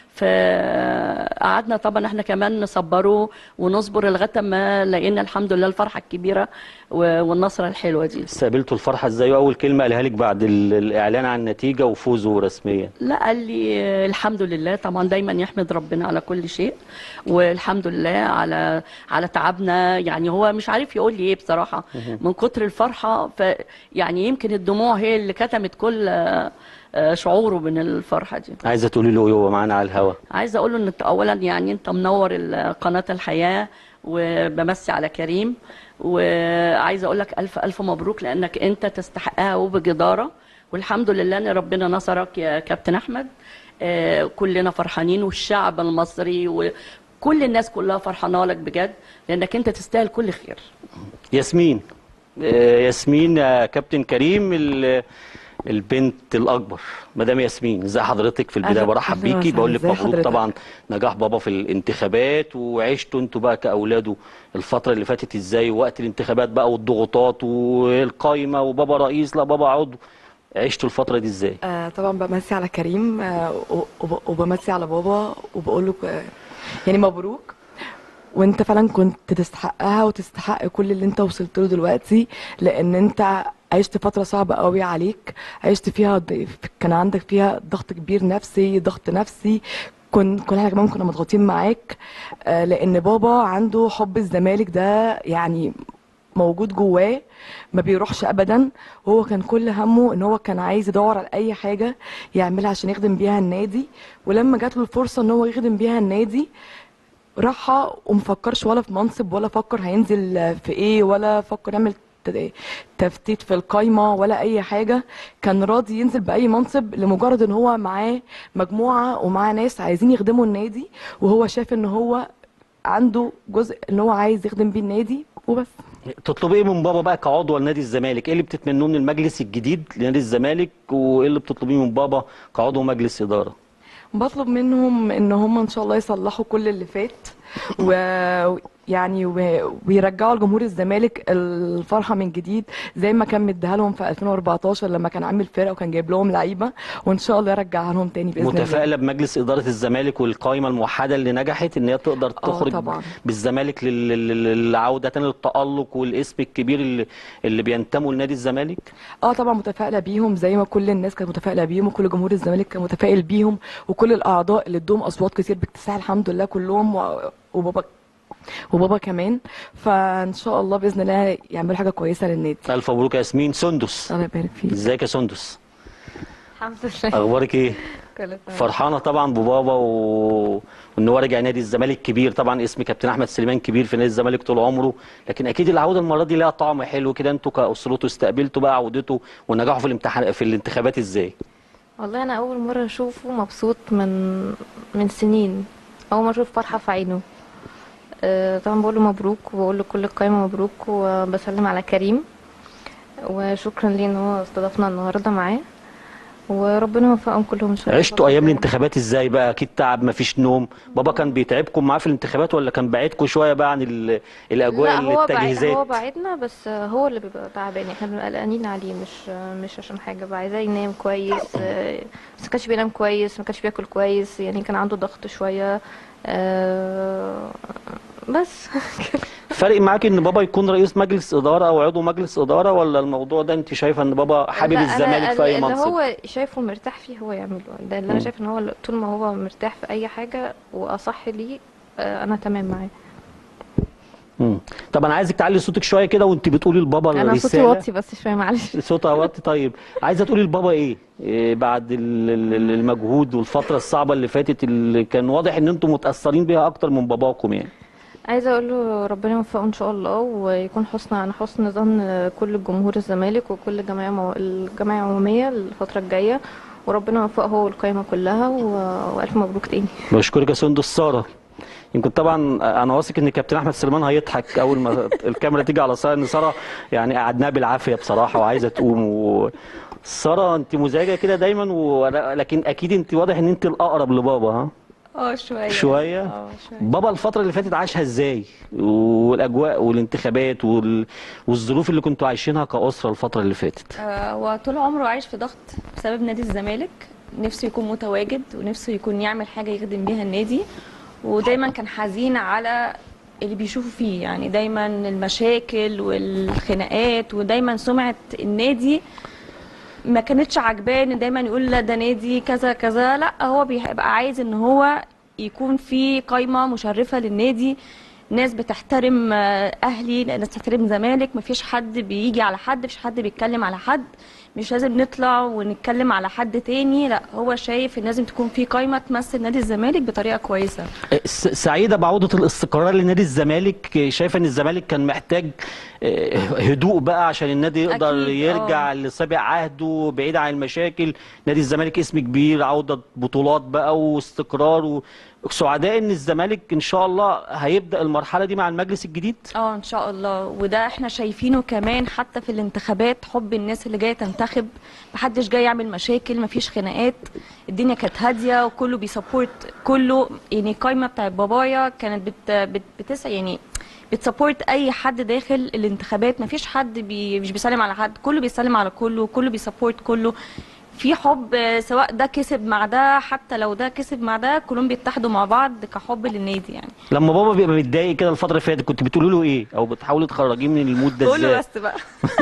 فقعدنا طبعا احنا كمان نصبره ونصبر لغايه ما لقينا الحمد لله الفرحه الكبيره و- والنصره الحلوه دي استقبلتوا الفرحه ازاي واول كلمه قالها لك بعد ال- الاعلان عن النتيجه وفوزه رسميا لا قال لي آه، الحمد لله طبعا دايما يحمد ربنا على كل شيء والحمد لله على على تعبنا يعني هو مش عارف يقول لي ايه بصراحه من كتر الفرحه ف يعني يمكن الدموع هي اللي كتمت كل آه، آه، شعوره من الفرحه دي عايزه تقولي له ايه وهو معانا على الهوا عايزه اقول له ان انت اولا يعني انت منور ال- قناه الحياه وبمسي على كريم وعايزه اقول لك الف الف مبروك لانك انت تستحقها وبجداره والحمد لله ان ربنا نصرك يا كابتن احمد آه، كلنا فرحانين والشعب المصري وكل الناس كلها فرحانه لك بجد لانك انت تستاهل كل خير ياسمين آه، ياسمين يا كابتن كريم ال- البنت الاكبر مدام ياسمين ازي حضرتك في البدايه أهلا- برحب أهلا بيكي وسهلا. بقول لك إزي مبروك حضرتك؟ طبعا نجاح بابا في الانتخابات وعشتوا انتوا بقى كاولاده الفتره اللي فاتت ازاي وقت الانتخابات بقى والضغوطات والقايمه وبابا رئيس لا بابا عضو عشتوا الفتره دي ازاي آه طبعا بمسي على كريم آه وب- وب- وبمسي على بابا وبقول له آه يعني مبروك وانت فعلا كنت تستحقها وتستحق كل اللي انت وصلت له دلوقتي لان انت عشت فترة صعبة قوي عليك عشت فيها ض- كان عندك فيها ضغط كبير نفسي ضغط نفسي كن كنا احنا كمان كنا مضغوطين معاك آه لان بابا عنده حب الزمالك ده يعني موجود جواه ما بيروحش ابدا وهو كان كل همه ان هو كان عايز يدور على اي حاجه يعملها عشان يخدم بيها النادي ولما جات له الفرصه ان هو يخدم بيها النادي راحها ومفكرش ولا في منصب ولا فكر هينزل في ايه ولا فكر يعمل ت- تفتيت في القايمه ولا اي حاجه كان راضي ينزل باي منصب لمجرد ان هو معاه مجموعه ومعاه ناس عايزين يخدموا النادي وهو شايف ان هو عنده جزء ان هو عايز يخدم بيه النادي وبس تطلبي ايه من بابا بقى كعضو لنادي الزمالك ايه اللي بتتمنوه من المجلس الجديد لنادي الزمالك وايه اللي بتطلبيه من بابا كعضو مجلس اداره بطلب منهم ان هم ان شاء الله يصلحوا كل اللي فات ويعني و- ويرجعوا لجمهور الزمالك الفرحه من جديد زي ما كان مديها لهم في 2014 لما كان عامل فرقه وكان جايب لهم لعيبه وان شاء الله يرجعها لهم تاني باذن الله متفائله بمجلس اداره الزمالك والقائمه الموحده اللي نجحت ان هي تقدر تخرج طبعاً. بالزمالك لل- لل- للعوده تاني للتالق والاسم الكبير اللي اللي بينتموا لنادي الزمالك اه طبعا متفائله بيهم زي ما كل الناس كانت متفائله بيهم وكل جمهور الزمالك كان متفائل بيهم وكل الاعضاء اللي ادوهم اصوات كتير باكتساح الحمد لله كلهم و- وبابا وبابا كمان فان شاء الله باذن الله يعملوا حاجه كويسه للنادي الف مبروك يا ياسمين سندس الله يبارك فيك ازيك يا سندس الحمد لله اخبارك ايه كله تمام فرحانه طبعا ببابا و... وان هو رجع نادي الزمالك كبير طبعا اسم كابتن احمد سليمان كبير في نادي الزمالك طول عمره لكن اكيد العوده المره دي ليها طعم حلو كده انتوا كاسرته استقبلتوا بقى عودته ونجاحه في الامتحان في الانتخابات ازاي والله انا اول مره اشوفه مبسوط من من سنين اول مره اشوف فرحه في عينه آه، طبعا بقول له مبروك وبقول له كل القايمه مبروك وبسلم على كريم وشكرا ليه ان هو استضافنا النهارده معاه وربنا يوفقهم كلهم ان شاء الله عشتوا ايام الانتخابات ازاي بقى اكيد تعب مفيش نوم بابا كان بيتعبكم معاه في الانتخابات ولا كان بعيدكم شويه بقى عن ال... الاجواء لا هو بعيد التجهيزات هو بعدنا بس هو اللي بيبقى تعبان احنا بنبقى قلقانين عليه مش مش عشان حاجه بقى عايزاه ينام كويس آه، بس ما كانش بينام كويس ما كانش بياكل كويس يعني كان عنده ضغط شويه آه، بس فارق معاك ان بابا يكون رئيس مجلس اداره او عضو مجلس اداره ولا الموضوع ده انت شايفه ان بابا حابب لا، أنا الزمالك في اي اللي منصب هو شايفه مرتاح فيه هو يعمله ده اللي انا شايف ان هو طول ما هو مرتاح في اي حاجه واصح ليه آه، انا تمام معاه مم. طب انا عايزك تعلي صوتك شويه كده وانت بتقولي لبابا انا صوتي الرساله واطي بس شويه معلش صوتها واطي طيب عايزه تقولي لبابا ايه, إيه بعد ال- ال- المجهود والفتره الصعبه اللي فاتت اللي كان واضح ان انتم متاثرين بيها اكتر من باباكم يعني عايزه اقول له ربنا يوفقه ان شاء الله ويكون حسن عن حسن ظن كل جمهور الزمالك وكل جمعيه مو... الجمعيه العموميه الفتره الجايه وربنا يوفقه هو والقايمه كلها و... والف مبروك تاني بشكرك يا سندس ساره يمكن طبعا انا واثق ان كابتن احمد سليمان هيضحك اول ما الكاميرا تيجي على ساره ان ساره يعني قعدناها بالعافيه بصراحه وعايزه تقوم و... ساره انت مزعجه كده دايما و... لكن اكيد انت واضح ان انت الاقرب لبابا ها اه شوية شويه اه شوية بابا الفترة اللي فاتت عاشها ازاي؟ والأجواء والانتخابات وال... والظروف اللي كنتوا عايشينها كأسرة الفترة اللي فاتت. آه، هو طول عمره عايش في ضغط بسبب نادي الزمالك نفسه يكون متواجد ونفسه يكون يعمل حاجة يخدم بيها النادي ودايما كان حزين على اللي بيشوفه فيه يعني دايما المشاكل والخناقات ودايما سمعة النادي ما كانتش عاجباه ان دايما يقول لا ده نادي كذا كذا لا هو بيبقى عايز ان هو يكون في قايمة مشرفة للنادي ناس بتحترم آه، اهلي ناس بتحترم زمالك مفيش حد بيجي على حد مفيش حد بيتكلم على حد مش لازم نطلع ونتكلم على حد تاني لا هو شايف ان لازم تكون في قايمة تمثل نادي الزمالك بطريقة كويسة س- سعيدة بعودة الاستقرار لنادي الزمالك شايفة ان الزمالك كان محتاج آه، هدوء بقى عشان النادي يقدر أكيد، يرجع آه. لسابق عهده بعيد عن المشاكل نادي الزمالك اسم كبير عودة بطولات بقى واستقرار و... سعداء ان الزمالك ان شاء الله هيبدأ المرحلة دي مع المجلس الجديد اه ان شاء الله وده احنا شايفينه كمان حتى في الانتخابات حب الناس اللي جايه تنتخب بننتخب محدش جاي يعمل مشاكل مفيش خناقات الدنيا كانت هاديه وكله بيسبورت كله يعني القايمه بتاعت بابايا كانت بت بت بتسعى يعني بتسبورت اي حد داخل الانتخابات مفيش حد بي مش بيسلم على حد كله بيسلم على كله كله بيسبورت كله في حب آه، سواء ده كسب مع ده حتى لو ده كسب مع ده كلهم بيتحدوا مع بعض كحب للنادي يعني لما بابا بيبقى متضايق كده الفتره اللي فاتت كنت بتقولوا له ايه او بتحاولوا تخرجيه من المود ده بقول له ازاي بس بقى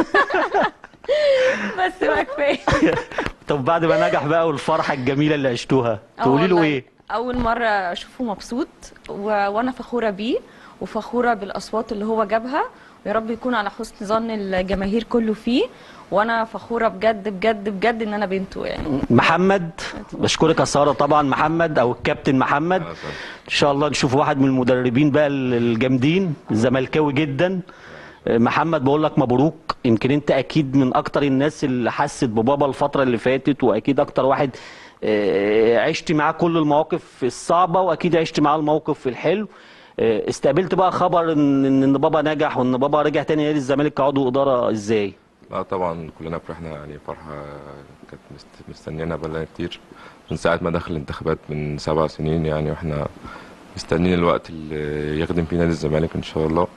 بس بقى كفايه طب بعد ما نجح بقى والفرحه الجميله اللي عشتوها آه تقولي له والله. ايه اول مره اشوفه مبسوط و... وانا فخوره بيه وفخوره بالاصوات اللي هو جابها ويا رب يكون على حسن ظن الجماهير كله فيه وانا فخوره بجد بجد بجد ان انا بنته يعني محمد بشكرك يا ساره طبعا محمد او الكابتن محمد ان شاء الله نشوف واحد من المدربين بقى الجامدين زملكاوي جدا محمد بقول لك مبروك يمكن انت اكيد من اكتر الناس اللي حست ببابا الفتره اللي فاتت واكيد اكتر واحد آه، عشت معاه كل المواقف الصعبه واكيد عشت معاه الموقف الحلو آه، استقبلت بقى خبر ان ان إن بابا نجح وان بابا رجع تاني نادي الزمالك كعضو اداره ازاي لا طبعا كلنا فرحنا يعني فرحة كانت مست- مستنيانا بقالنا كتير من ساعة ما دخل الانتخابات من سبع سنين يعني واحنا مستنيين الوقت اللي يخدم فيه نادي الزمالك ان شاء الله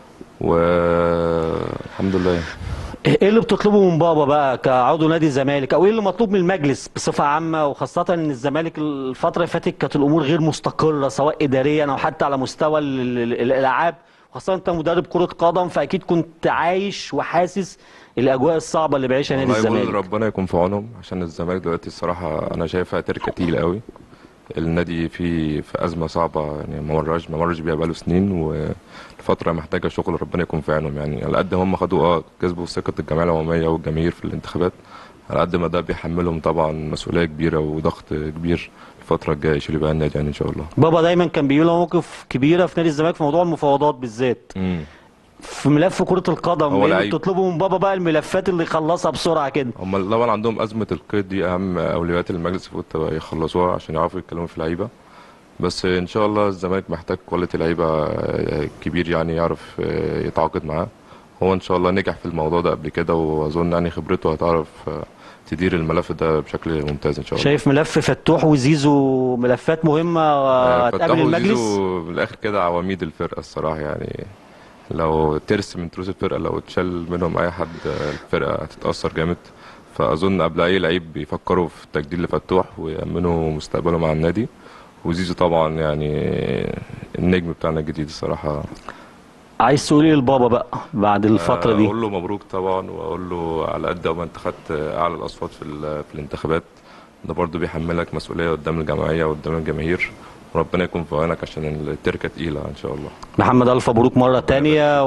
والحمد لله يعني. ايه اللي بتطلبه من بابا بقى كعضو نادي الزمالك او ايه اللي مطلوب من المجلس بصفه عامه وخاصه ان الزمالك الفتره اللي فاتت كانت الامور غير مستقره سواء اداريا او حتى على مستوى ال- ال- ال- الالعاب خاصه انت مدرب كره قدم فاكيد كنت عايش وحاسس الاجواء الصعبه اللي بيعيشها نادي والله بقول الزمالك ربنا يكون في عونهم عشان الزمالك دلوقتي الصراحة أنا شايفها تركة تقيلة قوي النادي فيه في أزمة صعبة يعني ما مرش ما مرش بيها بقاله سنين والفترة محتاجة شغل ربنا يكون في عينهم يعني على قد ما هم خدوا اه كسبوا ثقة الجمعية العمومية والجماهير في الانتخابات على قد ما ده بيحملهم طبعا مسؤولية كبيرة وضغط كبير الفترة الجاية يشيلوا بقى النادي يعني إن شاء الله بابا دايما كان بيقول موقف كبيره في نادي الزمالك في موضوع المفاوضات بالذات مم. في ملف كره القدم هو ايه اللي لعيب. بتطلبه من بابا بقى الملفات اللي يخلصها بسرعه كده هم طبعا عندهم أزمة القيد دي أهم أولويات المجلس المفروض يخلصوها عشان يعرفوا يتكلموا في اللعيبة بس إن شاء الله الزمالك محتاج كواليتي لعيبة آه، كبير يعني يعرف آه، يتعاقد معاه هو إن شاء الله نجح في الموضوع ده قبل كده وأظن يعني خبرته هتعرف آه، تدير الملف ده بشكل ممتاز إن شاء الله شايف ملف فتوح وزيزو ملفات مهمه آه، هتقابل فتحوا المجلس زيزو من الآخر كده عواميد الفرقة الصراحة يعني لو ترس من تروس الفرقة لو اتشال منهم أي حد آه، الفرقة هتتأثر جامد فأظن قبل أي لعيب بيفكروا في التجديد لفتوح ويأمنوا مستقبله مع النادي وزيزو طبعا يعني النجم بتاعنا الجديد الصراحة عايز تقول ايه لبابا بقى بعد الفتره دي أقول له مبروك طبعا وأقول له على قد ما أنت خدت أعلى الأصوات في, ال- في الانتخابات ده برضه بيحملك مسؤولية قدام الجمعية وقدام الجماهير وربنا يكون في عونك عشان التركة تقيلة إن شاء الله محمد الف مبروك مره تانية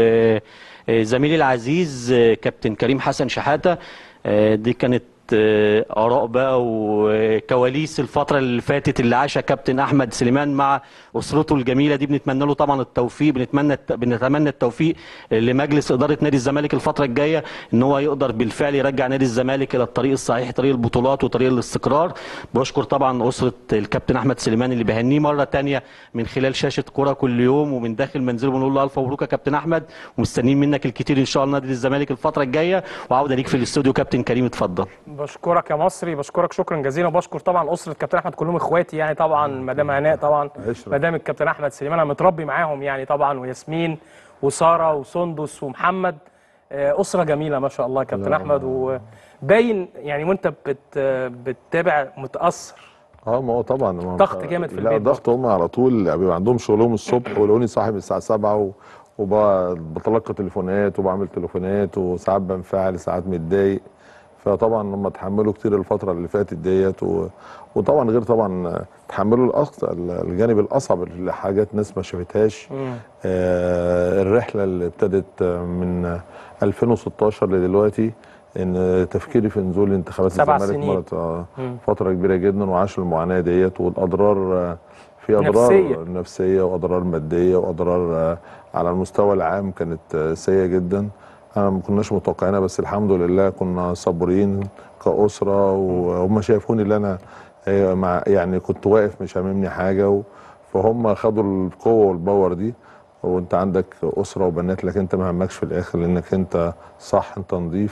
وزميلي العزيز كابتن كريم حسن شحاته دي كانت اراء بقى وكواليس الفتره اللي فاتت اللي عاشها كابتن احمد سليمان مع اسرته الجميله دي بنتمنى له طبعا التوفيق بنتمنى بنتمنى التوفيق لمجلس اداره نادي الزمالك الفتره الجايه ان هو يقدر بالفعل يرجع نادي الزمالك الى الطريق الصحيح طريق البطولات وطريق الاستقرار بشكر طبعا اسره الكابتن احمد سليمان اللي بهنيه مره تانية من خلال شاشه كوره كل يوم ومن داخل منزله بنقول له الف مبروك يا كابتن احمد ومستنيين منك الكتير ان شاء الله نادي الزمالك الفتره الجايه وعوده ليك في الاستوديو كابتن كريم اتفضل بشكرك يا مصري بشكرك شكرا جزيلا وبشكر طبعا اسره كابتن احمد كلهم اخواتي يعني طبعا مدام هناء طبعا عشرة. مدام الكابتن احمد سليمان انا متربي معاهم يعني طبعا وياسمين وساره وسندس ومحمد آه، اسره جميله ما شاء الله يا كابتن احمد وباين يعني وانت بت بتتابع متاثر اه ما هو طبعا ما هو ضغط أنت- جامد في لا البيت ضغط هم على طول بيبقى عندهم شغلهم الصبح ولوني صاحي من الساعه 7 و... وبتلقى تليفونات وبعمل تليفونات وساعات بنفعل ساعات متضايق فطبعا هم اتحملوا كتير الفتره اللي فاتت ديت و... وطبعا غير طبعا تحملوا الأص... الجانب الاصعب اللي حاجات ناس ما شافتهاش آه الرحله اللي ابتدت من 2016 لدلوقتي ان تفكيري في نزول انتخابات سبع الزمالك سنين. مرت آه مم. فتره كبيره جدا وعاشوا المعاناه ديت والاضرار آه، في اضرار نفسية. نفسيه, نفسية واضرار ماديه واضرار آه، على المستوى العام كانت آه، سيئه جدا انا ما كناش متوقعينها بس الحمد لله كنا صابرين كاسره وهم شافوني اللي انا آه، مع يعني كنت واقف مش هاممني حاجه و- فهم خدوا القوه والباور دي وانت عندك اسره وبنات لكن انت ما همكش في الاخر لانك انت صح انت نظيف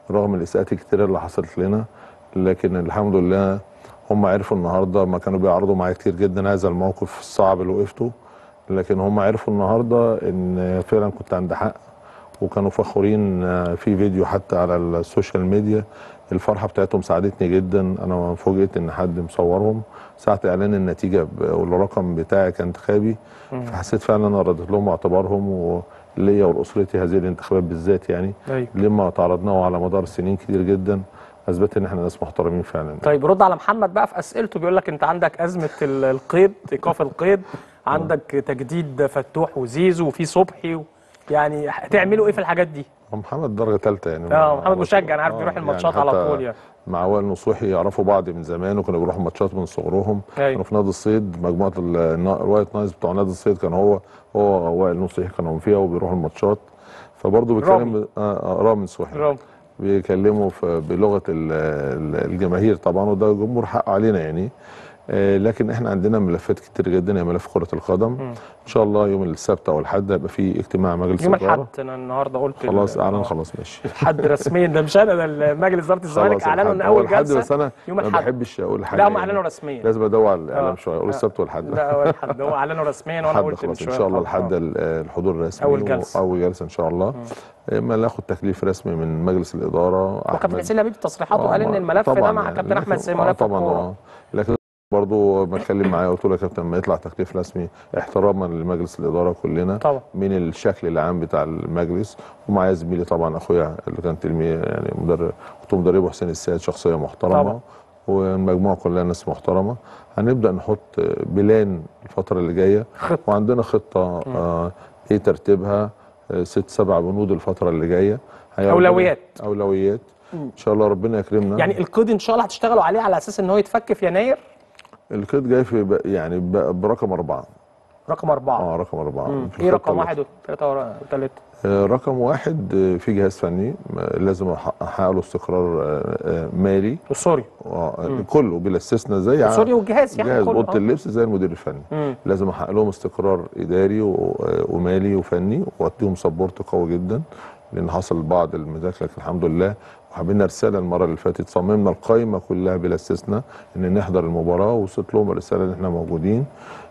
رغم الاساءات الكتير اللي حصلت لنا لكن الحمد لله هم عرفوا النهارده ما كانوا بيعرضوا معايا كتير جدا هذا الموقف الصعب اللي وقفته لكن هم عرفوا النهارده ان فعلا كنت عند حق وكانوا فخورين آه، في فيديو حتى على السوشيال ميديا الفرحه بتاعتهم ساعدتني جدا انا فوجئت ان حد مصورهم ساعه اعلان النتيجه ب- والرقم بتاعي كانتخابي فحسيت فعلا انا رديت لهم اعتبارهم وليا ولاسرتي هذه الانتخابات بالذات يعني أيوة. لما تعرضناه على مدار سنين كتير جدا اثبت ان احنا ناس محترمين فعلا طيب رد على محمد بقى في اسئلته بيقول لك انت عندك ازمه ال- القيد ايقاف القيد عندك تجديد فتوح وزيزو وفي صبحي و... يعني هتعملوا ايه في الحاجات دي؟ هو محمد درجه ثالثه يعني اه محمد مشجع انا عارف آه، بيروح يعني الماتشات على حتى طول يعني مع وائل نصوحي يعرفوا بعض من زمان وكانوا بيروحوا ماتشات من صغرهم أيوة. كانوا في نادي الصيد مجموعه ال- النا- الوايت نايز بتوع نادي الصيد كان هو هو وائل نصوحي كانوا فيها وبيروحوا الماتشات فبرضه بيتكلم آه آه، رامي نصوحي رامي. بيكلموا في بلغه ال- ال- الجماهير طبعا وده جمهور حق علينا يعني آه، لكن احنا عندنا ملفات كتير جدا هي ملف كره القدم ان شاء الله يوم السبت او الاحد هيبقى في اجتماع مجلس يوم الإدارة. الاحد انا النهارده قلت ال- خلاص اعلن آه. خلاص ماشي الحد رسميا ده مش انا ده مجلس اداره الزمالك خلاص اعلنوا ان الحد. هو اول الحد جلسه بس انا يوم ما الأحد. بحبش اقول حاجه لا هم يعني. اعلنوا رسميا لازم ادور على الاعلام آه. شويه اقول آه. السبت والحد لا اول حد هو اعلنوا رسميا وانا الحد قلت من خلاص ان شويه شاء الله آه. الحد ال- الحضور الرسمي أول جلسة. اول جلسه ان شاء الله اما ناخد تكليف رسمي من مجلس الاداره وكابتن أحمد. حسين لبيب في تصريحاته آه، قال ان ما- الملف طبعاً ده مع يعني. كابتن احمد لكن- سيد آه ملف طبعا الكورة. اه لكن برضه بتكلم معاه قلت له يا كابتن ما يطلع تكليف رسمي احتراما لمجلس الاداره كلنا طبعا. من الشكل العام بتاع المجلس ومعايا زميلي طبعا اخويا اللي كان تلميذ يعني مدرب كنت مدربه حسين السيد شخصيه محترمه طبعا. والمجموعه كلها ناس محترمه هنبدا نحط بلان الفتره اللي جايه وعندنا خطه آه ايه ترتيبها آه ست سبع بنود الفتره اللي جايه هي أولويات. اولويات ان شاء الله ربنا يكرمنا يعني القيد ان شاء الله هتشتغلوا عليه على اساس ان هو يتفك في يناير القيد جاي في ب- يعني ب- برقم أربعة رقم اربعه اه رقم أربعة مم. في ايه الخطة رقم اللي- واحد وثلاثه وثلاثه آه، رقم واحد آه، في جهاز فني م- لازم أح- احقق له استقرار آه، آه، مالي وسوري آه، كله بلا استثناء زي سوري والجهاز يعني جهاز كله، اوضه آه. اللبس زي المدير الفني مم. لازم احقق لهم استقرار اداري و- ومالي وفني واديهم سبورت قوي جدا لان حصل بعض المشاكل لكن الحمد لله وحابين رساله المره اللي فاتت صممنا القايمه كلها بلا استثناء ان نحضر المباراه وصلت لهم الرساله ان احنا موجودين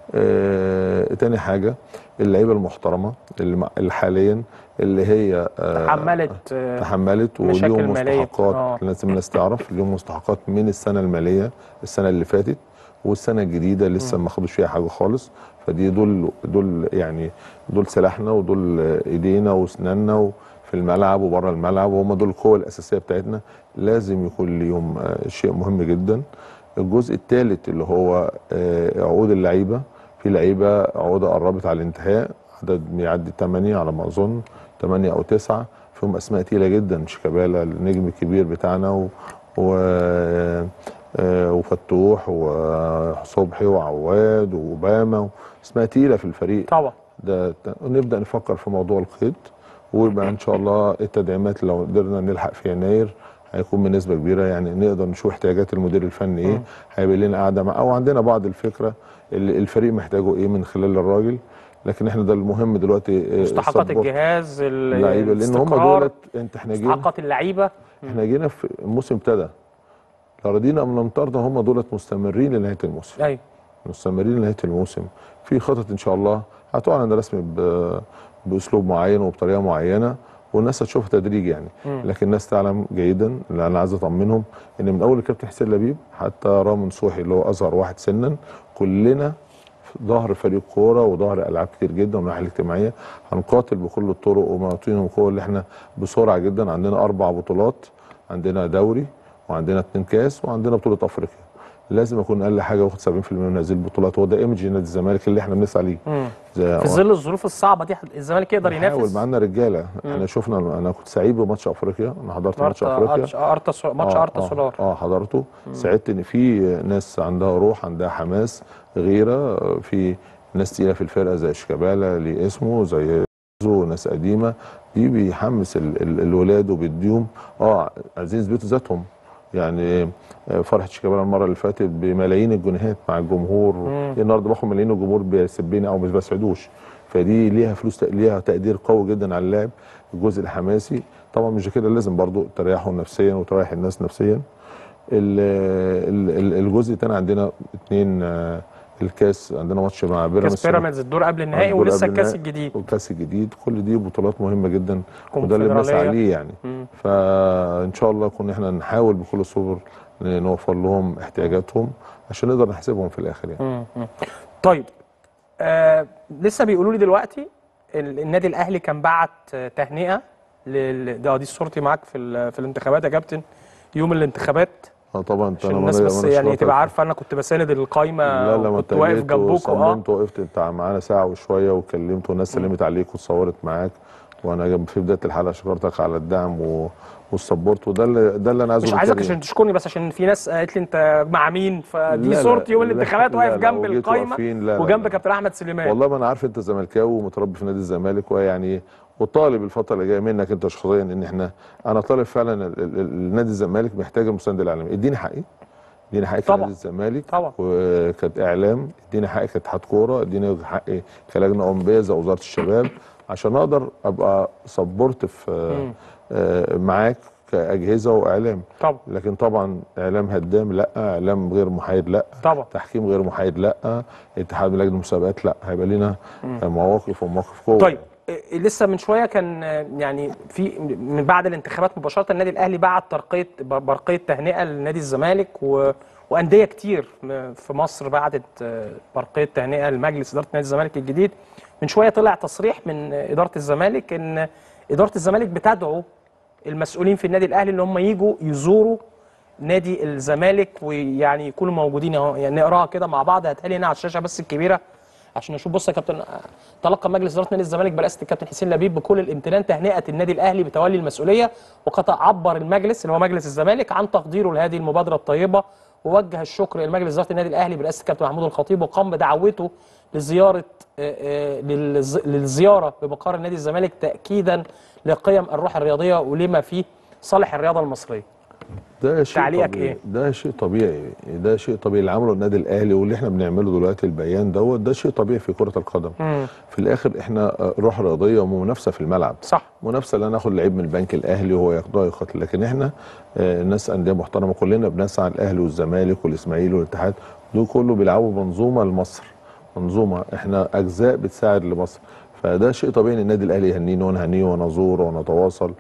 آه تاني حاجه اللعيبه المحترمه اللي, مع- اللي حاليا اللي هي آه تحملت آه، تحملت مشاكل وليهم مالية. مستحقات آه. لازم الناس تعرف ليهم مستحقات من السنه الماليه السنه اللي فاتت والسنه الجديده لسه ما خدوش فيها حاجه خالص فدي دول دول يعني دول سلاحنا ودول ايدينا واسناننا و- في الملعب وبره الملعب وهم دول القوه الاساسيه بتاعتنا لازم يكون ليهم آه، شيء مهم جدا الجزء الثالث اللي هو آه، عقود اللعيبه في لعيبه عقودها قربت على الانتهاء عدد بيعدي 8 على ما اظن 8 او 9 فيهم اسماء تقيله جدا شيكابالا النجم الكبير بتاعنا و, و... آه، وفتوح وصبحي وعواد واوباما اسماء تقيله في الفريق طبعا ده ده- نبدا نفكر في موضوع القيد ويبقى ان شاء الله التدعيمات لو قدرنا نلحق في يناير هيكون بنسبه كبيره يعني نقدر نشوف احتياجات المدير الفني ايه هيبقى لنا قاعده مع او عندنا بعض الفكره اللي الفريق محتاجه ايه من خلال الراجل لكن احنا ده المهم دلوقتي آه، مستحقات السبورت. الجهاز ال- اللعيبه لان هم الاستقرار، دولت انت احنا جينا مستحقات اللعيبه احنا جينا في الموسم ابتدى لا رضينا ام لم ترضى هم دولت مستمرين لنهايه الموسم ايوه مستمرين لنهايه الموسم في خطط ان شاء الله هتعلن رسمي ب- باسلوب معين وبطريقه معينه والناس هتشوفها تدريج يعني لكن الناس تعلم جيدا اللي انا عايز اطمنهم ان من اول الكابتن حسين لبيب حتى رامي نصوحي اللي هو اصغر واحد سنا كلنا في ظهر فريق كوره وظهر العاب كتير جدا ومن الناحيه الاجتماعيه هنقاتل بكل الطرق ومعطيهم قوه اللي احنا بسرعه جدا عندنا اربع بطولات عندنا دوري وعندنا اتنين كاس وعندنا بطوله افريقيا لازم اكون اقل حاجه واخد 70% من هذه البطولات هو ده ايمج نادي الزمالك اللي احنا بنسعى ليه زي في ظل الظروف الصعبه دي الزمالك يقدر بنحاول ينافس معانا رجاله احنا شفنا انا كنت سعيد بماتش افريقيا انا حضرت ماتش افريقيا ارتا ارتا سو- ماتش آه، ارتا آه، سولار اه حضرته سعدت ان في ناس عندها روح عندها حماس غيره في ناس تقيله في الفرقه زي شيكابالا ليه اسمه زي زو ناس قديمه دي بيحمس ال ال الولاد وبيديهم اه عايزين يثبتوا ذاتهم يعني آه، فرحه شيكابالا المره اللي فاتت بملايين الجنيهات مع الجمهور النهارده باخد ملايين الجمهور بيسبني او مش بسعدوش فدي ليها فلوس ليها تقدير قوي جدا على اللاعب الجزء الحماسي طبعا مش كده لازم برضو تريحه نفسيا وتريح الناس نفسيا ال- ال- ال- الجزء الثاني عندنا اثنين الكاس عندنا ماتش مع بيراميدز كاس بيراميدز الدور قبل النهائي الدور ولسه قبل الكاس النهائي. الجديد والكاس الجديد كل دي بطولات مهمه جدا وده اللي بنسعى كونفدرالية. عليه يعني مم. فان شاء الله كنا احنا نحاول بكل الصبر نوفر لهم احتياجاتهم عشان نقدر نحسبهم في الاخر يعني مم. مم. طيب آه لسه بيقولوا لي دلوقتي ال- النادي الاهلي كان بعت آه، تهنئه لل... ده دي صورتي معاك في ال... في الانتخابات يا كابتن يوم الانتخابات اه طبعا انت عشان أنا- الناس أنا بس مش يعني واقف- تبقى عارفه انا كنت بساند القايمه لا لا ما وكنت واقف تجيت جنبكم اه وصممت وقفت انت معانا ساعه وشويه وكلمت والناس سلمت عليك وتصورت معاك وانا جنب- في بدايه الحلقه شكرتك على الدعم و... والسبورت وده اللي ده اللي انا عايزه مش من عايزك كريم. عشان تشكرني بس عشان في ناس قالت لي انت مع مين فدي لا لا، صورتي يوم لا، الانتخابات لا، واقف لا، جنب وجيتوا القايمه واقفين، لا، لا، وجنب لا. كابتن احمد سليمان والله ما انا عارف انت زملكاوي ومتربي في نادي الزمالك ويعني وطالب الفتره اللي جايه منك انت شخصيا ان احنا انا طالب فعلا ال- ال- ال- نادي الزمالك محتاج المساند الاعلامي اديني حقي اديني حقي في طبعا. نادي الزمالك طبعا. وكانت اعلام اديني حقي كاتحاد كوره اديني حقي كلجنه اولمبيه زي وزاره الشباب عشان اقدر ابقى سبورت في آه، معاك كاجهزه واعلام طبعا لكن طبعا اعلام هدام لا اعلام غير محايد لا طبعا تحكيم غير محايد لا اتحاد من لجنه المسابقات لا هيبقى لنا مواقف ومواقف قوه طيب إيه، لسه من شويه كان آه، يعني في من بعد الانتخابات مباشره النادي الاهلي بعت ترقيه ب- برقيه تهنئه لنادي الزمالك و... وانديه كتير م- في مصر بعتت آه، برقيه تهنئه لمجلس اداره نادي الزمالك الجديد من شويه طلع تصريح من آه، اداره الزمالك ان اداره الزمالك بتدعو المسؤولين في النادي الاهلي ان هم يجوا يزوروا نادي الزمالك ويعني يكونوا موجودين اهو يعني نقراها كده مع بعض هتقالي هنا على الشاشه بس الكبيره عشان اشوف بص يا كابتن آه، تلقى مجلس اداره نادي الزمالك برئاسه الكابتن حسين لبيب بكل الامتنان تهنئه النادي الاهلي بتولي المسؤوليه وقد عبر المجلس اللي هو مجلس الزمالك عن تقديره لهذه المبادره الطيبه ووجه الشكر الى مجلس اداره النادي الاهلي برئاسه الكابتن محمود الخطيب وقام بدعوته لزياره آه، آه، للز- للزياره بمقر نادي الزمالك تاكيدا لقيم الروح الرياضيه ولما فيه صالح الرياضه المصريه ده شيء تعليقك طبيعي إيه؟ ده شيء طبيعي ده شيء طبيعي اللي عمله النادي الاهلي واللي احنا بنعمله دلوقتي البيان دوت ده شيء طبيعي في كره القدم مم. في الاخر احنا آه، روح رياضيه ومنافسه في الملعب صح منافسه لا ناخد لعيب من البنك الاهلي وهو ياخدها يقاتل لكن احنا آه، ناس انديه محترمه كلنا بنسعى الاهلي والزمالك والاسماعيلي والاتحاد دول كله بيلعبوا منظومه لمصر منظومه احنا اجزاء بتساعد لمصر فده شيء طبيعي ان النادي الاهلي يهنينا ونهنيه ونزور ونتواصل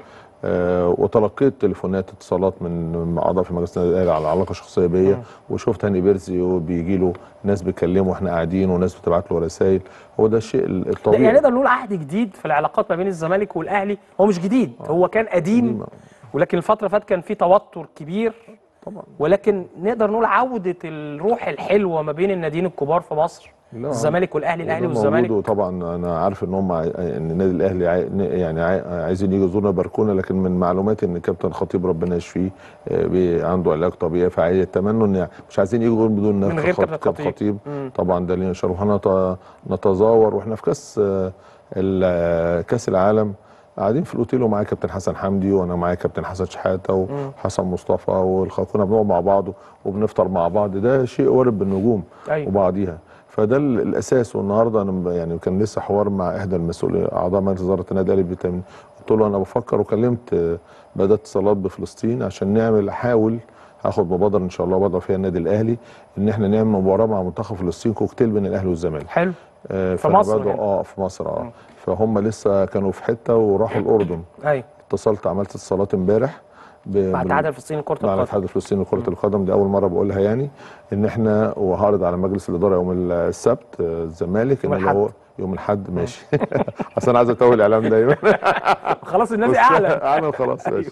آه وتلقيت تليفونات اتصالات من من اعضاء في مجلس النادي الاهلي على علاقه شخصيه بيا وشفت هاني بيرزي وبيجي له ناس بتكلمه واحنا قاعدين وناس بتبعت له رسائل هو ده الشيء لا، الطبيعي يعني نقدر نقول عهد جديد في العلاقات ما بين الزمالك والاهلي هو مش جديد هو كان قديم قديم. ولكن الفتره اللي فاتت كان في توتر كبير طبعا ولكن نقدر نقول عوده الروح الحلوه ما بين الناديين الكبار في مصر لا، الزمالك والاهلي الاهلي وده والزمالك موجود وطبعا انا عارف ان هم عاي- ان النادي الاهلي عاي... يعني عاي... عايزين يجوا يزورنا يباركونا لكن من معلوماتي ان كابتن خطيب ربنا يشفيه آه، بي... عنده علاج طبيعي فيتمنوا ان مش عايزين يجوا بدون من غير خط- كابتن خطيب. خطيب مم. طبعا ده لينا شرف هنت... نتزاور واحنا في كاس آه، ال- آه، كاس العالم قاعدين في الاوتيل ومعايا كابتن حسن حمدي وانا معايا كابتن حسن شحاته وحسن مصطفى والخ- كنا بنقعد مع بعض وبنفطر مع بعض ده شيء قرب بالنجوم أيوة. وبعضيها فده ال- الاساس والنهارده انا ب- يعني كان لسه حوار مع احدى المسؤولين اعضاء مجلس اداره النادي الاهلي بتامين قلت له انا بفكر وكلمت آه، بدات اتصالات بفلسطين عشان نعمل احاول هاخد مبادره ان شاء الله بضع فيها النادي الاهلي ان احنا نعمل مباراه مع منتخب فلسطين كوكتيل بين الاهلي والزمالك حلو آه، في فأنا مصر بدأوا- هنا. اه في مصر اه فهم لسه كانوا في حته وراحوا الاردن ايوه اتصلت عملت اتصالات امبارح ب- مع بال- الاتحاد الفلسطيني لكره مع القدم الاتحاد الفلسطيني لكره القدم دي اول مره بقولها يعني ان احنا وهعرض على مجلس الاداره يوم السبت آه، الزمالك يوم ان هو الأحد. يوم الاحد ماشي اصل انا عايز اتوه الاعلام دايما خلاص النادي اعلن اعلن خلاص ماشي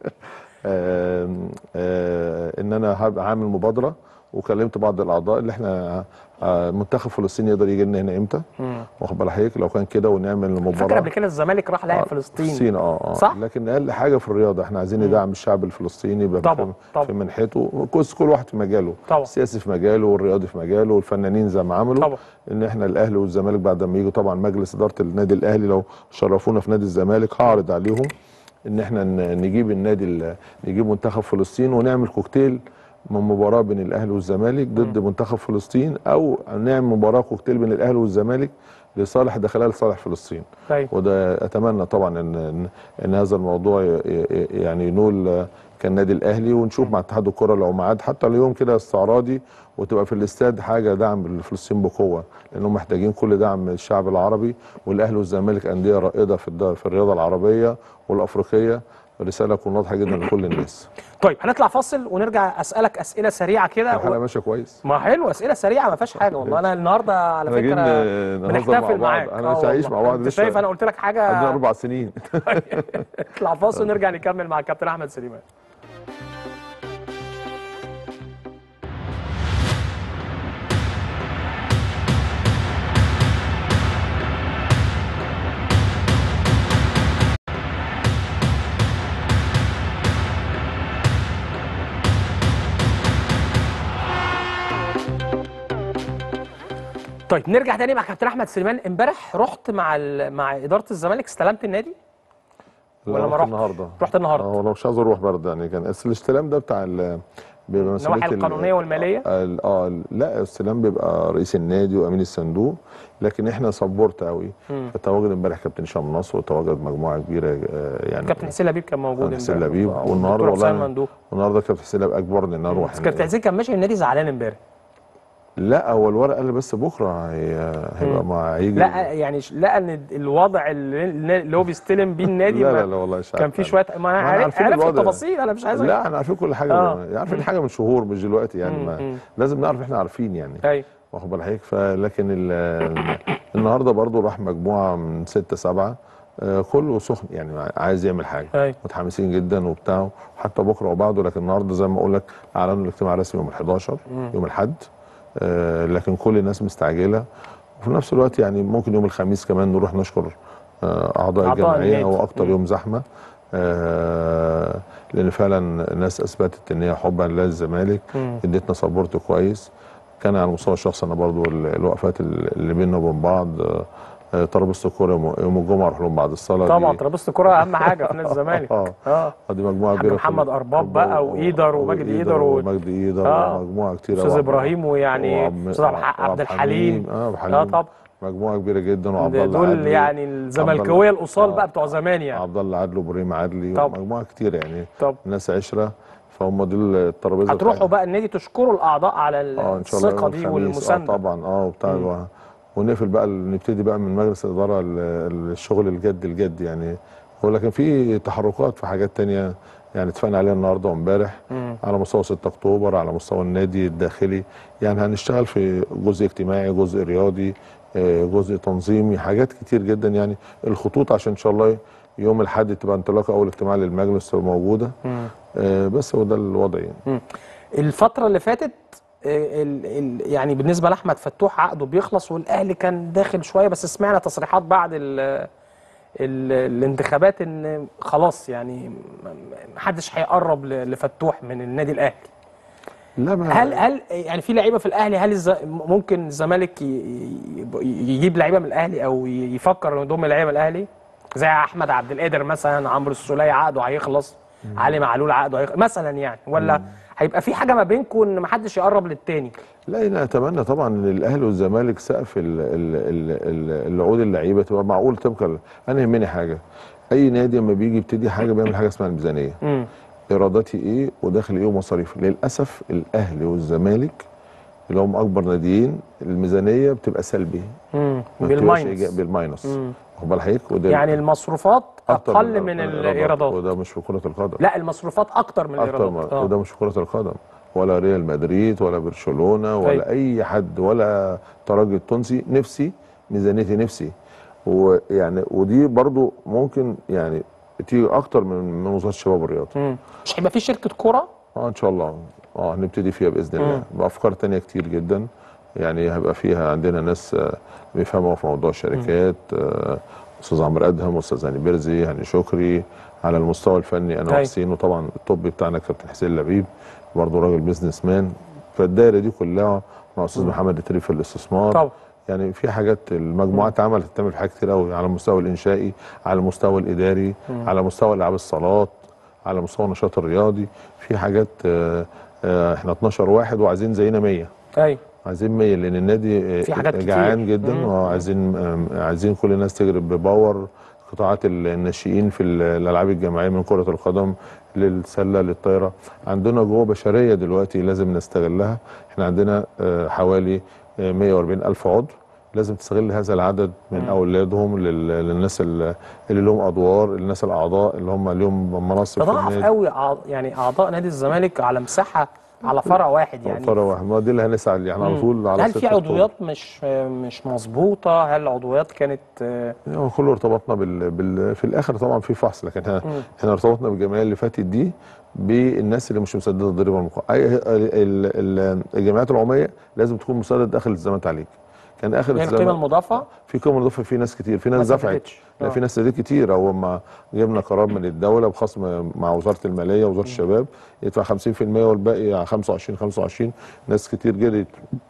آم، آه، ان انا هبقى عامل مبادره وكلمت بعض الاعضاء اللي احنا آه، منتخب فلسطين يقدر يجي لنا هنا امتى واخد بالك حضرتك لو كان كده ونعمل مباراه فاكر قبل كده الزمالك راح لعب آه، فلسطين فلسطين اه اه صح؟ لكن اقل حاجه في الرياضه احنا عايزين ندعم الشعب الفلسطيني يبقى طبعاً، في- طبعاً. في منحته كل كل واحد في مجاله طبعاً. السياسي في مجاله والرياضي في مجاله والفنانين زي ما عملوا طبعاً. ان احنا الاهلي والزمالك بعد ما يجوا طبعا مجلس اداره النادي الاهلي لو شرفونا في نادي الزمالك هعرض عليهم ان احنا ن- نجيب النادي ال- نجيب منتخب فلسطين ونعمل كوكتيل من مباراه بين الاهلي والزمالك ضد منتخب فلسطين او نعمل مباراه كوكتيل بين الاهلي والزمالك لصالح داخلها لصالح فلسطين طيب وده اتمنى طبعا ان ان, إن هذا الموضوع ي- ي- يعني ينول آه، كالنادي الاهلي ونشوف مع اتحاد الكره لو ميعاد حتى اليوم كده استعراضي وتبقى في الاستاد حاجه دعم لفلسطين بقوه لانهم محتاجين كل دعم من الشعب العربي والاهلي والزمالك انديه رائده في الد- في الرياضه العربيه والافريقيه رساله تكون واضحه جدا لكل الناس طيب هنطلع فاصل ونرجع اسالك اسئله سريعه كده الحلقه و... ماشيه كويس ما حلو اسئله سريعه ما فيهاش حاجه والله انا النهارده على احنا جايين فكره نهزر بنحتفل مع معاك بعض انا آه مش عايش والله. مع بعض انت لسه شايف انا قلت لك عندنا حاجه اربع سنين اطلع فاصل ونرجع نكمل مع الكابتن احمد سليمان طيب نرجع تاني مع كابتن احمد سليمان امبارح رحت مع ال... مع اداره الزمالك استلمت النادي ولا لا، ما رحت رحتش؟ النهارده رحت النهارده اه انا مش عايز اروح برضه يعني كان بس الاستلام ده بتاع ال بيبقى مسؤوليه النواحي ال- القانونيه والماليه ال- اه ال- لا الاستلام بيبقى رئيس النادي وامين الصندوق لكن احنا سبورت قوي مم. فتواجد امبارح كابتن هشام نصر وتواجد مجموعه كبيره آه، يعني كابتن حسين لبيب كان موجود كابتن حسين امبارح. لبيب آه، والنهارده والدكتور حسين والله مندوب والنهارده كابتن حسين لبيب اجبرني ان اروح بس كابتن حسين كان ماشي النادي زعلان امبارح لا هو الورقه اللي بس بكره هي- هيبقى مم. مع هيجي لا يعني ش- لقى ان الوضع اللي, اللي هو بيستلم بيه النادي لا ما- لا لا والله مش كان عارف في يعني. شويه ما انا احنا عارف, عارفين عارف الوضع. التفاصيل انا مش عايز لا احنا عارفين كل حاجه آه. عارفين مم. حاجه من شهور مش دلوقتي يعني مم. ما مم. لازم نعرف احنا عارفين يعني ايوه واخد بال حضرتك فلكن ال- النهارده برضو راح مجموعه من ستة سبعة آه، كله سخن يعني عايز يعمل حاجه ايوه متحمسين جدا وبتاع حتى بكره وبعده لكن النهارده زي ما اقول لك اعلنوا الاجتماع الرسمي يوم ال 11 مم. يوم الاحد آه، لكن كل الناس مستعجله وفي نفس الوقت يعني ممكن يوم الخميس كمان نروح نشكر آه، اعضاء أعضاء الجمعيه النادي. هو اكتر مم. يوم زحمه آه، لان فعلا الناس اثبتت ان هي حبا للزمالك مم. ادتنا سبورت كويس كان على المستوى الشخصي انا برضو ال- الوقفات اللي بيننا وبين بعض آه، آه، ترابيزه الكوره يوم- يوم الجمعه اروح لهم بعد الصلاه طبعا دي- ترابيزه الكوره اهم حاجه في نادي الزمالك اه اه دي مجموعه محمد كبيره محمد أرباب بقى وإيدر ومجدي إيدر و- ومجدي ايدر آه. ومجموعه كتيره استاذ وعبد- ابراهيم ويعني وعبد- استاذ عبد الح- وعبد عبد الحليم اه عبد اه الحليم طبعا مجموعه كبيره جدا وعبد ده الله دول عدلي يعني الزملكاويه الاصال آه. بقى بتوع زمان يعني عبد الله عدلي وابراهيم عدلي طبعا. مجموعه كتير يعني طب ناس عشره فهم دول الترابيزه هتروحوا بتاعتنا. بقى النادي تشكروا الاعضاء على اه ان شاء الله الثقه يوم دي الخميس. والمسانده اه طبعا اه وبتاع مم. ونقفل بقى نبتدي بقى من مجلس الاداره ال- ال- الشغل الجد الجد يعني هو لكن في تحركات في حاجات تانية يعني اتفقنا عليها النهارده وامبارح مم. على مستوى 6 اكتوبر على مستوى النادي الداخلي يعني هنشتغل في جزء اجتماعي جزء رياضي آه، جزء تنظيمي حاجات كتير جدا يعني الخطوط عشان ان شاء الله يوم الاحد تبقى انطلاقه اول اجتماع للمجلس تبقى موجوده مم. آه، بس هو ده الوضع يعني مم. الفتره اللي فاتت آه، ال ال يعني بالنسبه لاحمد فتوح عقده بيخلص والاهلي كان داخل شويه بس سمعنا تصريحات بعد ال ال الانتخابات ان خلاص يعني م- م- محدش هيقرب ل- لفتوح من النادي الاهلي لا ما هل هل يعني في لعيبه في الاهلي هل الز... ممكن الزمالك ي... ي- يجيب لعيبه من الاهلي او ي- يفكر انه يضم لعيبه من الاهلي زي احمد عبد القادر مثلا عمرو السوليه عقده هيخلص علي معلول عقده هيخلص مثلا يعني ولا هيبقى في حاجه ما بينكم ان ما حدش يقرب للتاني لا انا اتمنى طبعا ان الاهلي والزمالك سقف ال- ال- ال- ال- العقود اللعيبه تبقى معقول طبقا ل- انا يهمني حاجه اي نادي لما بيجي يبتدي حاجه بيعمل حاجه اسمها الميزانيه امم ايراداتي ايه وداخل ايه ومصاريفي للاسف الاهلي والزمالك اللي هم اكبر ناديين الميزانيه بتبقى سلبي امم ما بتبقاش بالماينس إيجابي- بالماينس مم. واخد بال حضرتك وده يعني المصروفات أكتر اقل من الإيرادات. الايرادات وده مش في كره القدم لا المصروفات اكتر من اكتر الايرادات ما آه. وده مش في كره القدم ولا ريال مدريد ولا برشلونه ولا أيوة. اي حد ولا ترجي التونسي نفسي ميزانيتي نفسي ويعني ودي برضو ممكن يعني تيجي اكتر من من وزاره الشباب والرياضه مم. مش هيبقى في شركه كوره اه ان شاء الله اه هنبتدي فيها باذن الله مم. بافكار تانية كتير جدا يعني هيبقى فيها عندنا ناس آه، بيفهموا في موضوع الشركات آه، استاذ عمرو ادهم استاذ هاني بيرزي هاني شكري على المستوى الفني انا أيوة. وحسين وطبعا الطب بتاعنا كابتن حسين لبيب برضه راجل بيزنس مان فالدايره دي كلها مع استاذ محمد التريب في الاستثمار طبعا يعني في حاجات المجموعات عملت تعمل حاجات كتير قوي على المستوى الانشائي على المستوى الاداري على مستوى العاب الصالات على مستوى النشاط الرياضي في حاجات آه، آه، احنا 12 واحد وعايزين زينا 100 ايوه عايزين 100 لان النادي آه، في حاجات كتير. جعان جدا مم. وعايزين آم، عايزين كل الناس تجري بباور قطاعات الناشئين في ال- الالعاب الجماعيه من كره القدم للسله للطايره عندنا جوه بشريه دلوقتي لازم نستغلها احنا عندنا آه، حوالي آه، 140 الف عضو لازم تستغل هذا العدد من اولادهم لل- للناس ال- اللي لهم ادوار الناس الاعضاء اللي هم لهم مناصب في تضاعف النادي قوي أع- يعني اعضاء نادي الزمالك على مساحه على فرع واحد يعني فرع واحد ما دي اللي هنسعى يعني على مم. طول على هل ستة في أكتوبر. عضويات مش مش مظبوطه هل العضويات كانت آه، هو كله ارتبطنا بال... بال... في الاخر طبعا في فحص لكن احنا احنا ارتبطنا بالجمعيه اللي فاتت دي بالناس اللي مش مسدده الضريبه المقاطعه اي ال... ال... الجمعيات العموميه لازم تكون مسدد داخل التزامات عليك كان اخر يعني القيمه المضافه في قيمه مضافه في ناس كتير في ناس ما دفعت سددتش. لا آه. في ناس سددت كتير اول ما جبنا قرار من الدوله بخصم مع وزاره الماليه ووزاره الشباب يدفع 50% والباقي على 25 25 ناس كتير جريت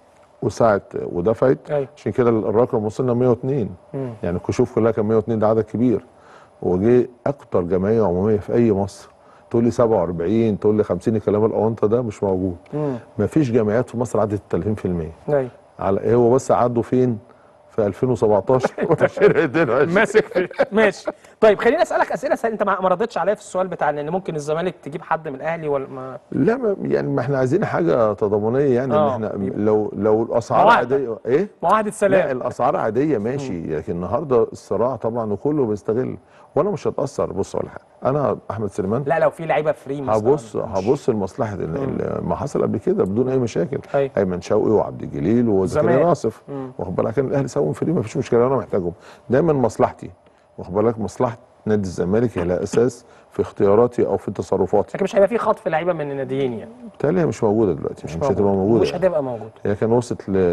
وسعت ودفعت أيوة. عشان كده الرقم وصلنا 102 مم. يعني الكشوف كلها كان 102 ده عدد كبير وجه اكتر جمعيه عموميه في اي مصر تقول لي 47 تقول لي 50 الكلام الاونطه ده مش موجود مم. مفيش جمعيات في مصر عدت 30% ايوه على هو بس عدوا فين في 2017 وتشريع 22 ماسك في ماشي طيب خليني اسالك اسئله سهلة. انت ما ما ردتش عليا في السؤال بتاع ان ممكن الزمالك تجيب حد من الاهلي ولا ما لا ما يعني ما احنا عايزين حاجه تضامنيه يعني ان آه. احنا لو لو الاسعار معاهدة. عاديه ايه معاهده لا سلام الاسعار عاديه ماشي لكن النهارده الصراع طبعا وكله بيستغل وانا مش هتاثر بص على حاجه انا احمد سليمان لا لو في لعيبه فري مثلا هبص مش- هبص لمصلحه ال- ال- ما حصل قبل كده بدون اي مشاكل أيوة. ايمن شوقي وعبد الجليل وزكريا زمان. ناصف واخد بالك كان الاهلي سووا فري ما فيش مشكله انا محتاجهم دايما مصلحتي واخد بالك مصلحه نادي الزمالك هي الاساس في اختياراتي او في تصرفاتي لكن مش هيبقى في خطف لعيبه من الناديين يعني بالتالي هي مش موجوده دلوقتي مش, مش هتبقى موجوده مش يعني. هتبقى موجوده هي كان وصلت ل...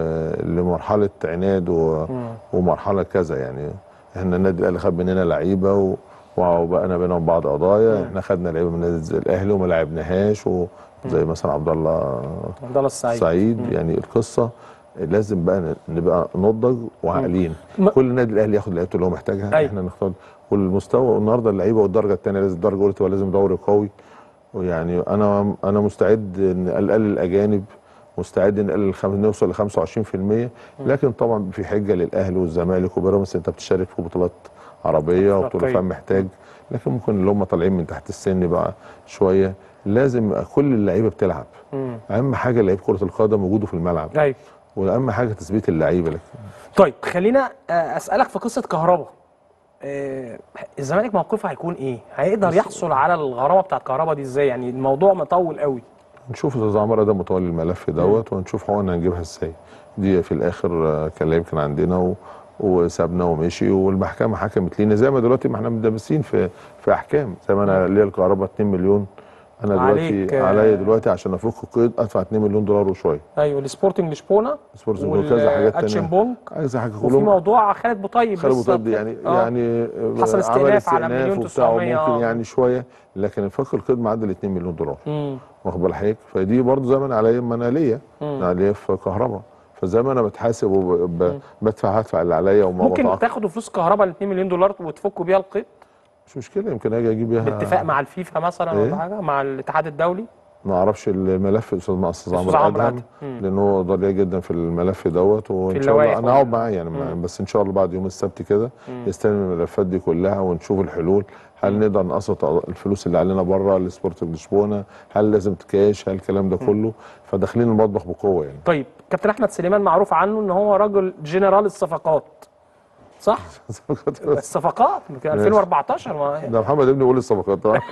لمرحله عناد و... ومرحله كذا يعني احنا النادي الاهلي خد مننا لعيبه و... وبقينا بينهم بعض قضايا احنا خدنا لعيبه من النادي زي الاهلي وما لعبناهاش و... زي مثلا عبد الله عبد الله السعيد سعيد يعني القصه لازم بقى ن- نبقى نضج وعاقلين م- كل النادي الاهلي ياخد لعيبته اللي هو محتاجها أيوة. احنا نختار والمستوى النهارده اللعيبه والدرجه الثانيه لازم الدرجه الاولى تبقى لازم دوري قوي ويعني انا انا مستعد ان اقلل الاجانب مستعد ان نقلل الخم... نوصل ل 25% لكن طبعا في حجه للاهلي والزمالك وبيراميدز انت بتشارك في بطولات عربيه وبطولات أفريقية. فاهم محتاج لكن ممكن اللي هم طالعين من تحت السن بقى شويه لازم يبقى كل اللعيبه بتلعب مم. اهم حاجه لعيب كره القدم وجوده في الملعب ايوه واهم حاجه تثبيت اللعيبه لك طيب خلينا آه، اسالك في قصه كهربا آه، الزمالك موقفه هيكون ايه؟ هيقدر يحصل على الغرامه بتاعت كهربا دي ازاي؟ يعني الموضوع مطول قوي نشوف استاذ عمر ده متولي الملف دوت ونشوف حقوقنا هنجيبها ازاي دي في الاخر آه، كان لعيب كان عندنا و... وسابنا ومشي والمحكمه حكمت لينا زي ما دلوقتي ما احنا مدبسين في في احكام زي ما انا ليا الكهرباء 2 مليون انا عليك، دلوقتي آه، عليا دلوقتي عشان افك القيد ادفع 2 مليون دولار وشويه ايوه السبورتنج لشبونه سبورتنج وكذا حاجات تانية والاتشنبونج عايز حاجه وفي كلهم موضوع خالد بوطيب خلوا لسه مطب يعني آه. يعني حصل عمل استئناف على استئناف مليون وبتاع 900 ممكن آه. يعني شويه لكن الفك القيد معدل 2 مليون دولار مم. واخد بال حضرتك فدي برضه زي ما انا عليا ما انا ليا انا ليا في كهرباء فزي ما انا بتحاسب وبدفع هدفع اللي عليا وما ممكن بتعاقب. تاخدوا فلوس كهربا ال 2 مليون دولار وتفكوا بيها القيد مش مشكله يمكن اجي اجيب بيها باتفاق مع الفيفا مثلا إيه؟ ولا حاجه مع الاتحاد الدولي ما اعرفش الملف استاذ مع استاذ أستاذ عمرو عمرو ادهم أدهم. مم. لان هو ضريع جدا في الملف دوت وان شاء اللوائح الله انا هقعد وال- معاه يعني مم. بس ان شاء الله بعد يوم السبت كده يستلم الملفات دي كلها ونشوف الحلول هل نقدر نقسط الفلوس اللي علينا بره لسبورت لشبونه هل لازم كاش هل الكلام ده كله فداخلين المطبخ بقوه يعني طيب كابتن احمد سليمان معروف عنه ان هو راجل جنرال الصفقات صح الصفقات كان 2014 ما ده محمد ابني بيقول الصفقات آه.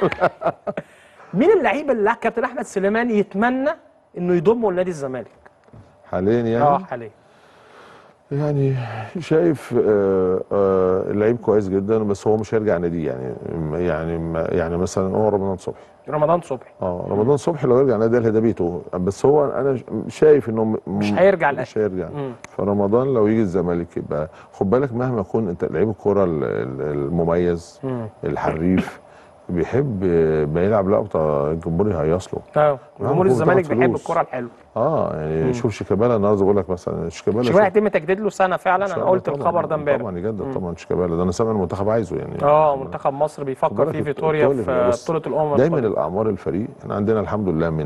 مين اللعيب اللي كابتن احمد سليمان يتمنى انه يضمه لنادي الزمالك حاليا يعني اه حاليا يعني شايف آه، آه، اللعيب كويس جدا بس هو مش هيرجع ناديه يعني يعني ما- يعني مثلا هو رمضان صبحي رمضان صبحي اه رمضان صبحي لو يرجع نادي الاهلي ده بيته بس هو انا شايف انه م- مش هيرجع مش هيرجع مم. فرمضان لو يجي الزمالك يبقى خد بالك مهما يكون انت لعيب الكوره ال- ال- المميز مم. الحريف بيحب ما يلعب لقطه الجمهور هيصله اه جمهور هو الزمالك بتاخد بيحب فلوس. الكره الحلوه اه يعني شوف شيكابالا النهارده بقول لك مثلا شيكابالا شيكابالا شوف- هيتم تجديد له سنه فعلا إن شاء انا الله قلت طبعاً. الخبر ده امبارح طبعا يجدد طبعا شيكابالا ده انا سامع المنتخب عايزه يعني اه منتخب مصر خد بيفكر بالك فيه فيتوريا البطولة في بص، بطوله الامم دايما القادمة. الاعمار الفريق احنا عندنا الحمد لله من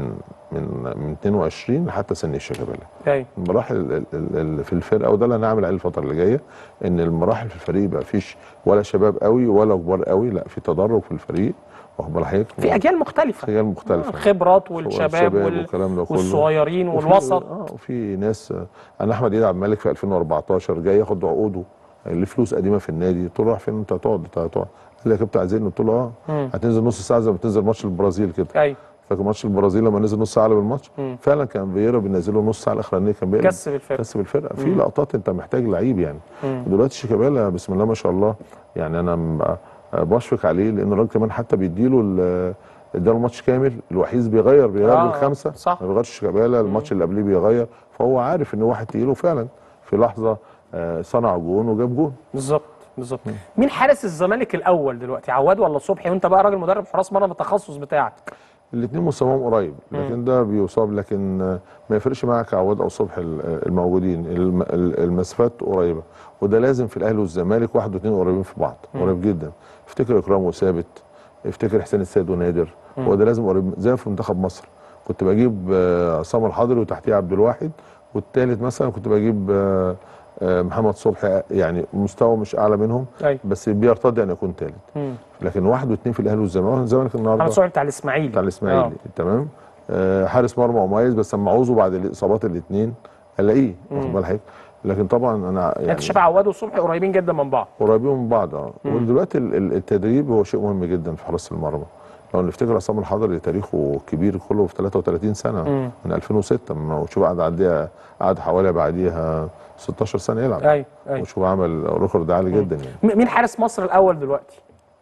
من من 22 لحتى سن الشيكابالا ايوه المراحل ال- ال- ال- في الفرقه وده اللي هنعمل عليه الفتره اللي جايه ان المراحل في الفريق يبقى فيش ولا شباب قوي ولا كبار قوي لا في تدرج في الفريق واخد بال حضرتك في اجيال مختلفه اجيال مختلفه الخبرات والشباب والشباب وال... والكلام ده كله. والصغيرين وفي- والوسط اه وفي ناس انا احمد عيد عبد الملك في 2014 جاي ياخد عقوده اللي فلوس قديمه في النادي قلت له رايح فين انت هتقعد انت هتقعد قال لي يا كابتن عايزين قلت له اه مم. هتنزل نص ساعه زي ما بتنزل ماتش البرازيل كده ايوه فاكر ماتش البرازيل لما نزل نص ساعه قبل الماتش مم. فعلا كان بيقرا بينزله نص ساعه الاخرانيه كان بيقلب كسب الفرقه كسب الفرقه في مم. لقطات انت محتاج لعيب يعني مم. ودلوقتي شيكابالا بسم الله ما شاء الله يعني انا م- بشفق عليه لان الراجل كمان حتى بيديله ال- اداله ماتش كامل الوحيد بيغير بيغير آه، بالخمسه صح. ما بيغيرش شيكابالا الماتش اللي قبليه بيغير فهو عارف ان واحد تقيله فعلا في لحظه آه، صنع جون وجاب جون بالظبط بالظبط مين حارس الزمالك الاول دلوقتي عواد ولا صبحي وانت بقى راجل مدرب حراس مرمى التخصص بتاعك الاثنين مستواهم قريب لكن ده بيصاب لكن آه، ما يفرقش معاك عواد او صبحي ال- الموجودين الم- ال- المسافات قريبه وده لازم في الاهلي والزمالك واحد واثنين قريبين في بعض قريب جدا افتكر اكرام وثابت افتكر حسين السيد ونادر هو ده لازم قريب زي في منتخب مصر كنت بجيب آه، عصام الحضري وتحتيه عبد الواحد والثالث مثلا كنت بجيب آه، آه، محمد صبحي يعني مستوى مش اعلى منهم ايوه بس بيرتضي ان يكون ثالث مم. لكن واحد واثنين في الاهلي والزمالك الزمالك النهارده محمد صبحي بتاع الاسماعيلي بتاع الاسماعيلي تمام آه حارس مرمى مميز بس لما عوزه بعد الاصابات الاثنين الاقيه واخد بال حضرتك لكن طبعا انا يعني يعني انت شايف عواد وصبحي قريبين جدا من بعض قريبين من بعض اه ودلوقتي ال- ال- التدريب هو شيء مهم جدا في حراسه المرمى لو نفتكر عصام الحضري تاريخه كبير كله في 33 سنه مم. من 2006 ما وشوف قعد عديها قعد حوالي بعديها 16 سنه يلعب ايوه ايوه وشوف عمل ريكورد عالي جدا يعني م- مين حارس مصر الاول دلوقتي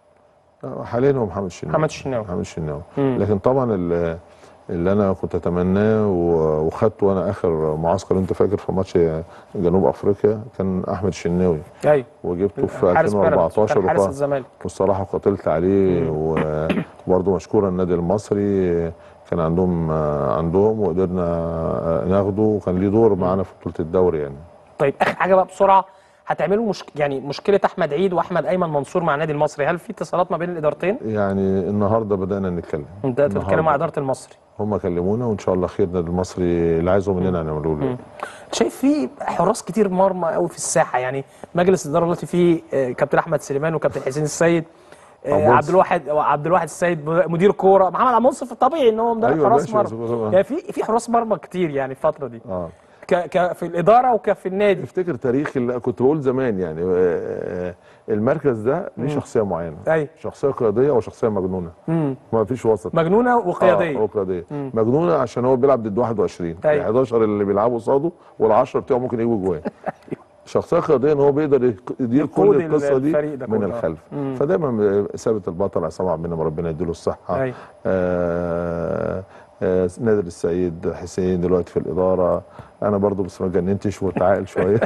آه، حاليا هو محمد الشناوي محمد الشناوي. محمد الشناوي مم. لكن طبعا ال- اللي انا كنت اتمناه و- وخدته وانا اخر معسكر انت فاكر في ماتش جنوب افريقيا كان احمد الشناوي ايوه وجبته في حارس بيراميدز 2014 كان حارس وف- الزمالك والصراحه قاتلت عليه وبرضه مشكورا النادي المصري كان عندهم عندهم وقدرنا ناخده وكان ليه دور معانا في بطوله الدوري يعني طيب اخر حاجه بقى بسرعه هتعملوا مش... يعني مشكله احمد عيد واحمد ايمن منصور مع النادي المصري هل في اتصالات ما بين الادارتين يعني النهارده بدانا نتكلم انت تتكلم مع النهاردة. اداره المصري هم كلمونا وان شاء الله خير النادي المصري اللي عايزه مننا هنعمله له شايف في حراس كتير مرمى قوي في الساحه يعني مجلس الاداره دلوقتي فيه آه، كابتن احمد سليمان وكابتن حسين السيد آه، عبد عبد الواحد عبد الواحد السيد مدير كوره محمد عبد المنصف الطبيعي ان هو مدرب أيوة حراس ماشي، مرمى بس- يعني في في حراس مرمى كتير يعني الفتره دي اه ك... ك... في الاداره وكفي النادي افتكر تاريخ اللي كنت بقول زمان يعني آه، المركز ده ليه شخصيه معينه ايوه شخصيه قياديه وشخصيه مجنونه امم ما فيش وسط مجنونه وقياديه اه وقياديه مجنونه عشان هو بيلعب ضد 21 أيوة. ال 11 اللي بيلعبوا قصاده وال10 بتوعه ممكن يجوا جوان شخصيه قياديه ان هو بيقدر يق- يدير يقود كل القصه دي الفريق ده من كله. الخلف مم. فدايما ثابت البطل عصام عبد المنعم ربنا يديله الصحه أيوة. آه آه نادر السيد حسين دلوقتي في الاداره انا برضو بس ما جننتش وتعاقل شويه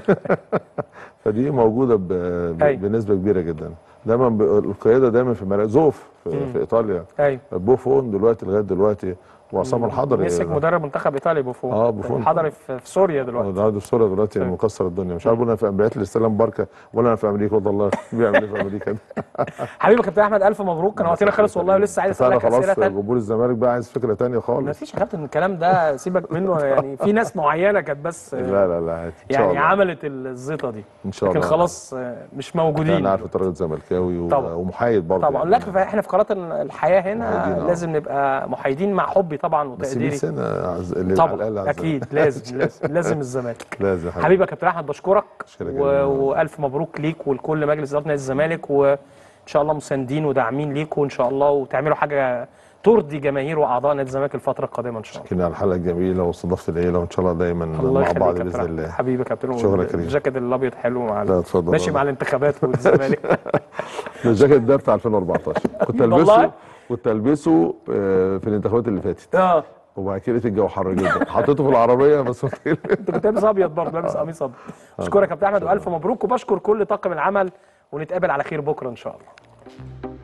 فدي موجوده ب... ب... أيوة. بنسبه كبيره جدا دايما ب... القياده دايما في مراكز زوف في, في ايطاليا ايوه بوفون دلوقتي لغايه دلوقتي وعصام الحضري مسك مدرب منتخب ايطالي بوفون آه، بوفون. الحضري في في سوريا دلوقتي ده في سوريا دلوقتي أيوة. مكسر الدنيا مش عارف انا في بعت لي استلام باركه ولا انا في امريكا والله بيعمل ايه في امريكا ده حبيبي يا كابتن احمد الف مبروك كان وقتنا خلص والله ولسه عايز اتفقنا اسالك اسئله خلاص تانية جمهور الزمالك بقى عايز فكره تانية ما خالص فيش يا كابتن الكلام ده سيبك منه يعني في ناس معينه كانت بس آه، لا لا لا ان شاء يعني الله عملت الزيطه دي ان شاء لكن الله خلاص آه، مش موجودين انا عارف الراجل زملكاوي و- طبعا. ومحايد برضه طبعا يعني. لكن احنا في قناه الحياه هنا محايدين، آه. لازم نبقى محايدين مع حبي طبعا بس دي وتقديري سنه عز... اللي على الأقل طبعا عز- اكيد لازم لازم لازم الزمالك لازم حبيبي يا كابتن احمد بشكرك أشكرك و... جداً. والف مبروك ليك ولكل مجلس اداره نادي الزمالك وان شاء الله مساندين وداعمين ليك وان شاء الله وتعملوا حاجه ترضي جماهير واعضاء نادي الزمالك الفتره القادمه ان شاء الله كنا على الحلقه الجميله واستضافه العيله وان شاء الله دايما الله مع يخليك بعض يا كابتن باذن أحمد. الله حبيبي يا كابتن شكرا يا كريم. الجاكيت الابيض حلو مع لا، اتفضل ماشي والله. مع الانتخابات والزمالك الجاكيت ده بتاع 2014 كنت والله؟ البسه كنت البسه آه، في الانتخابات اللي فاتت اه وبعد كده لقيت الجو حر جدا حطيته في العربيه بس قلت له انت كنت لابس ابيض برضه لابس قميص ابيض اشكرك يا كابتن احمد والف مبروك وبشكر كل طاقم العمل ونتقابل على خير بكره ان شاء الله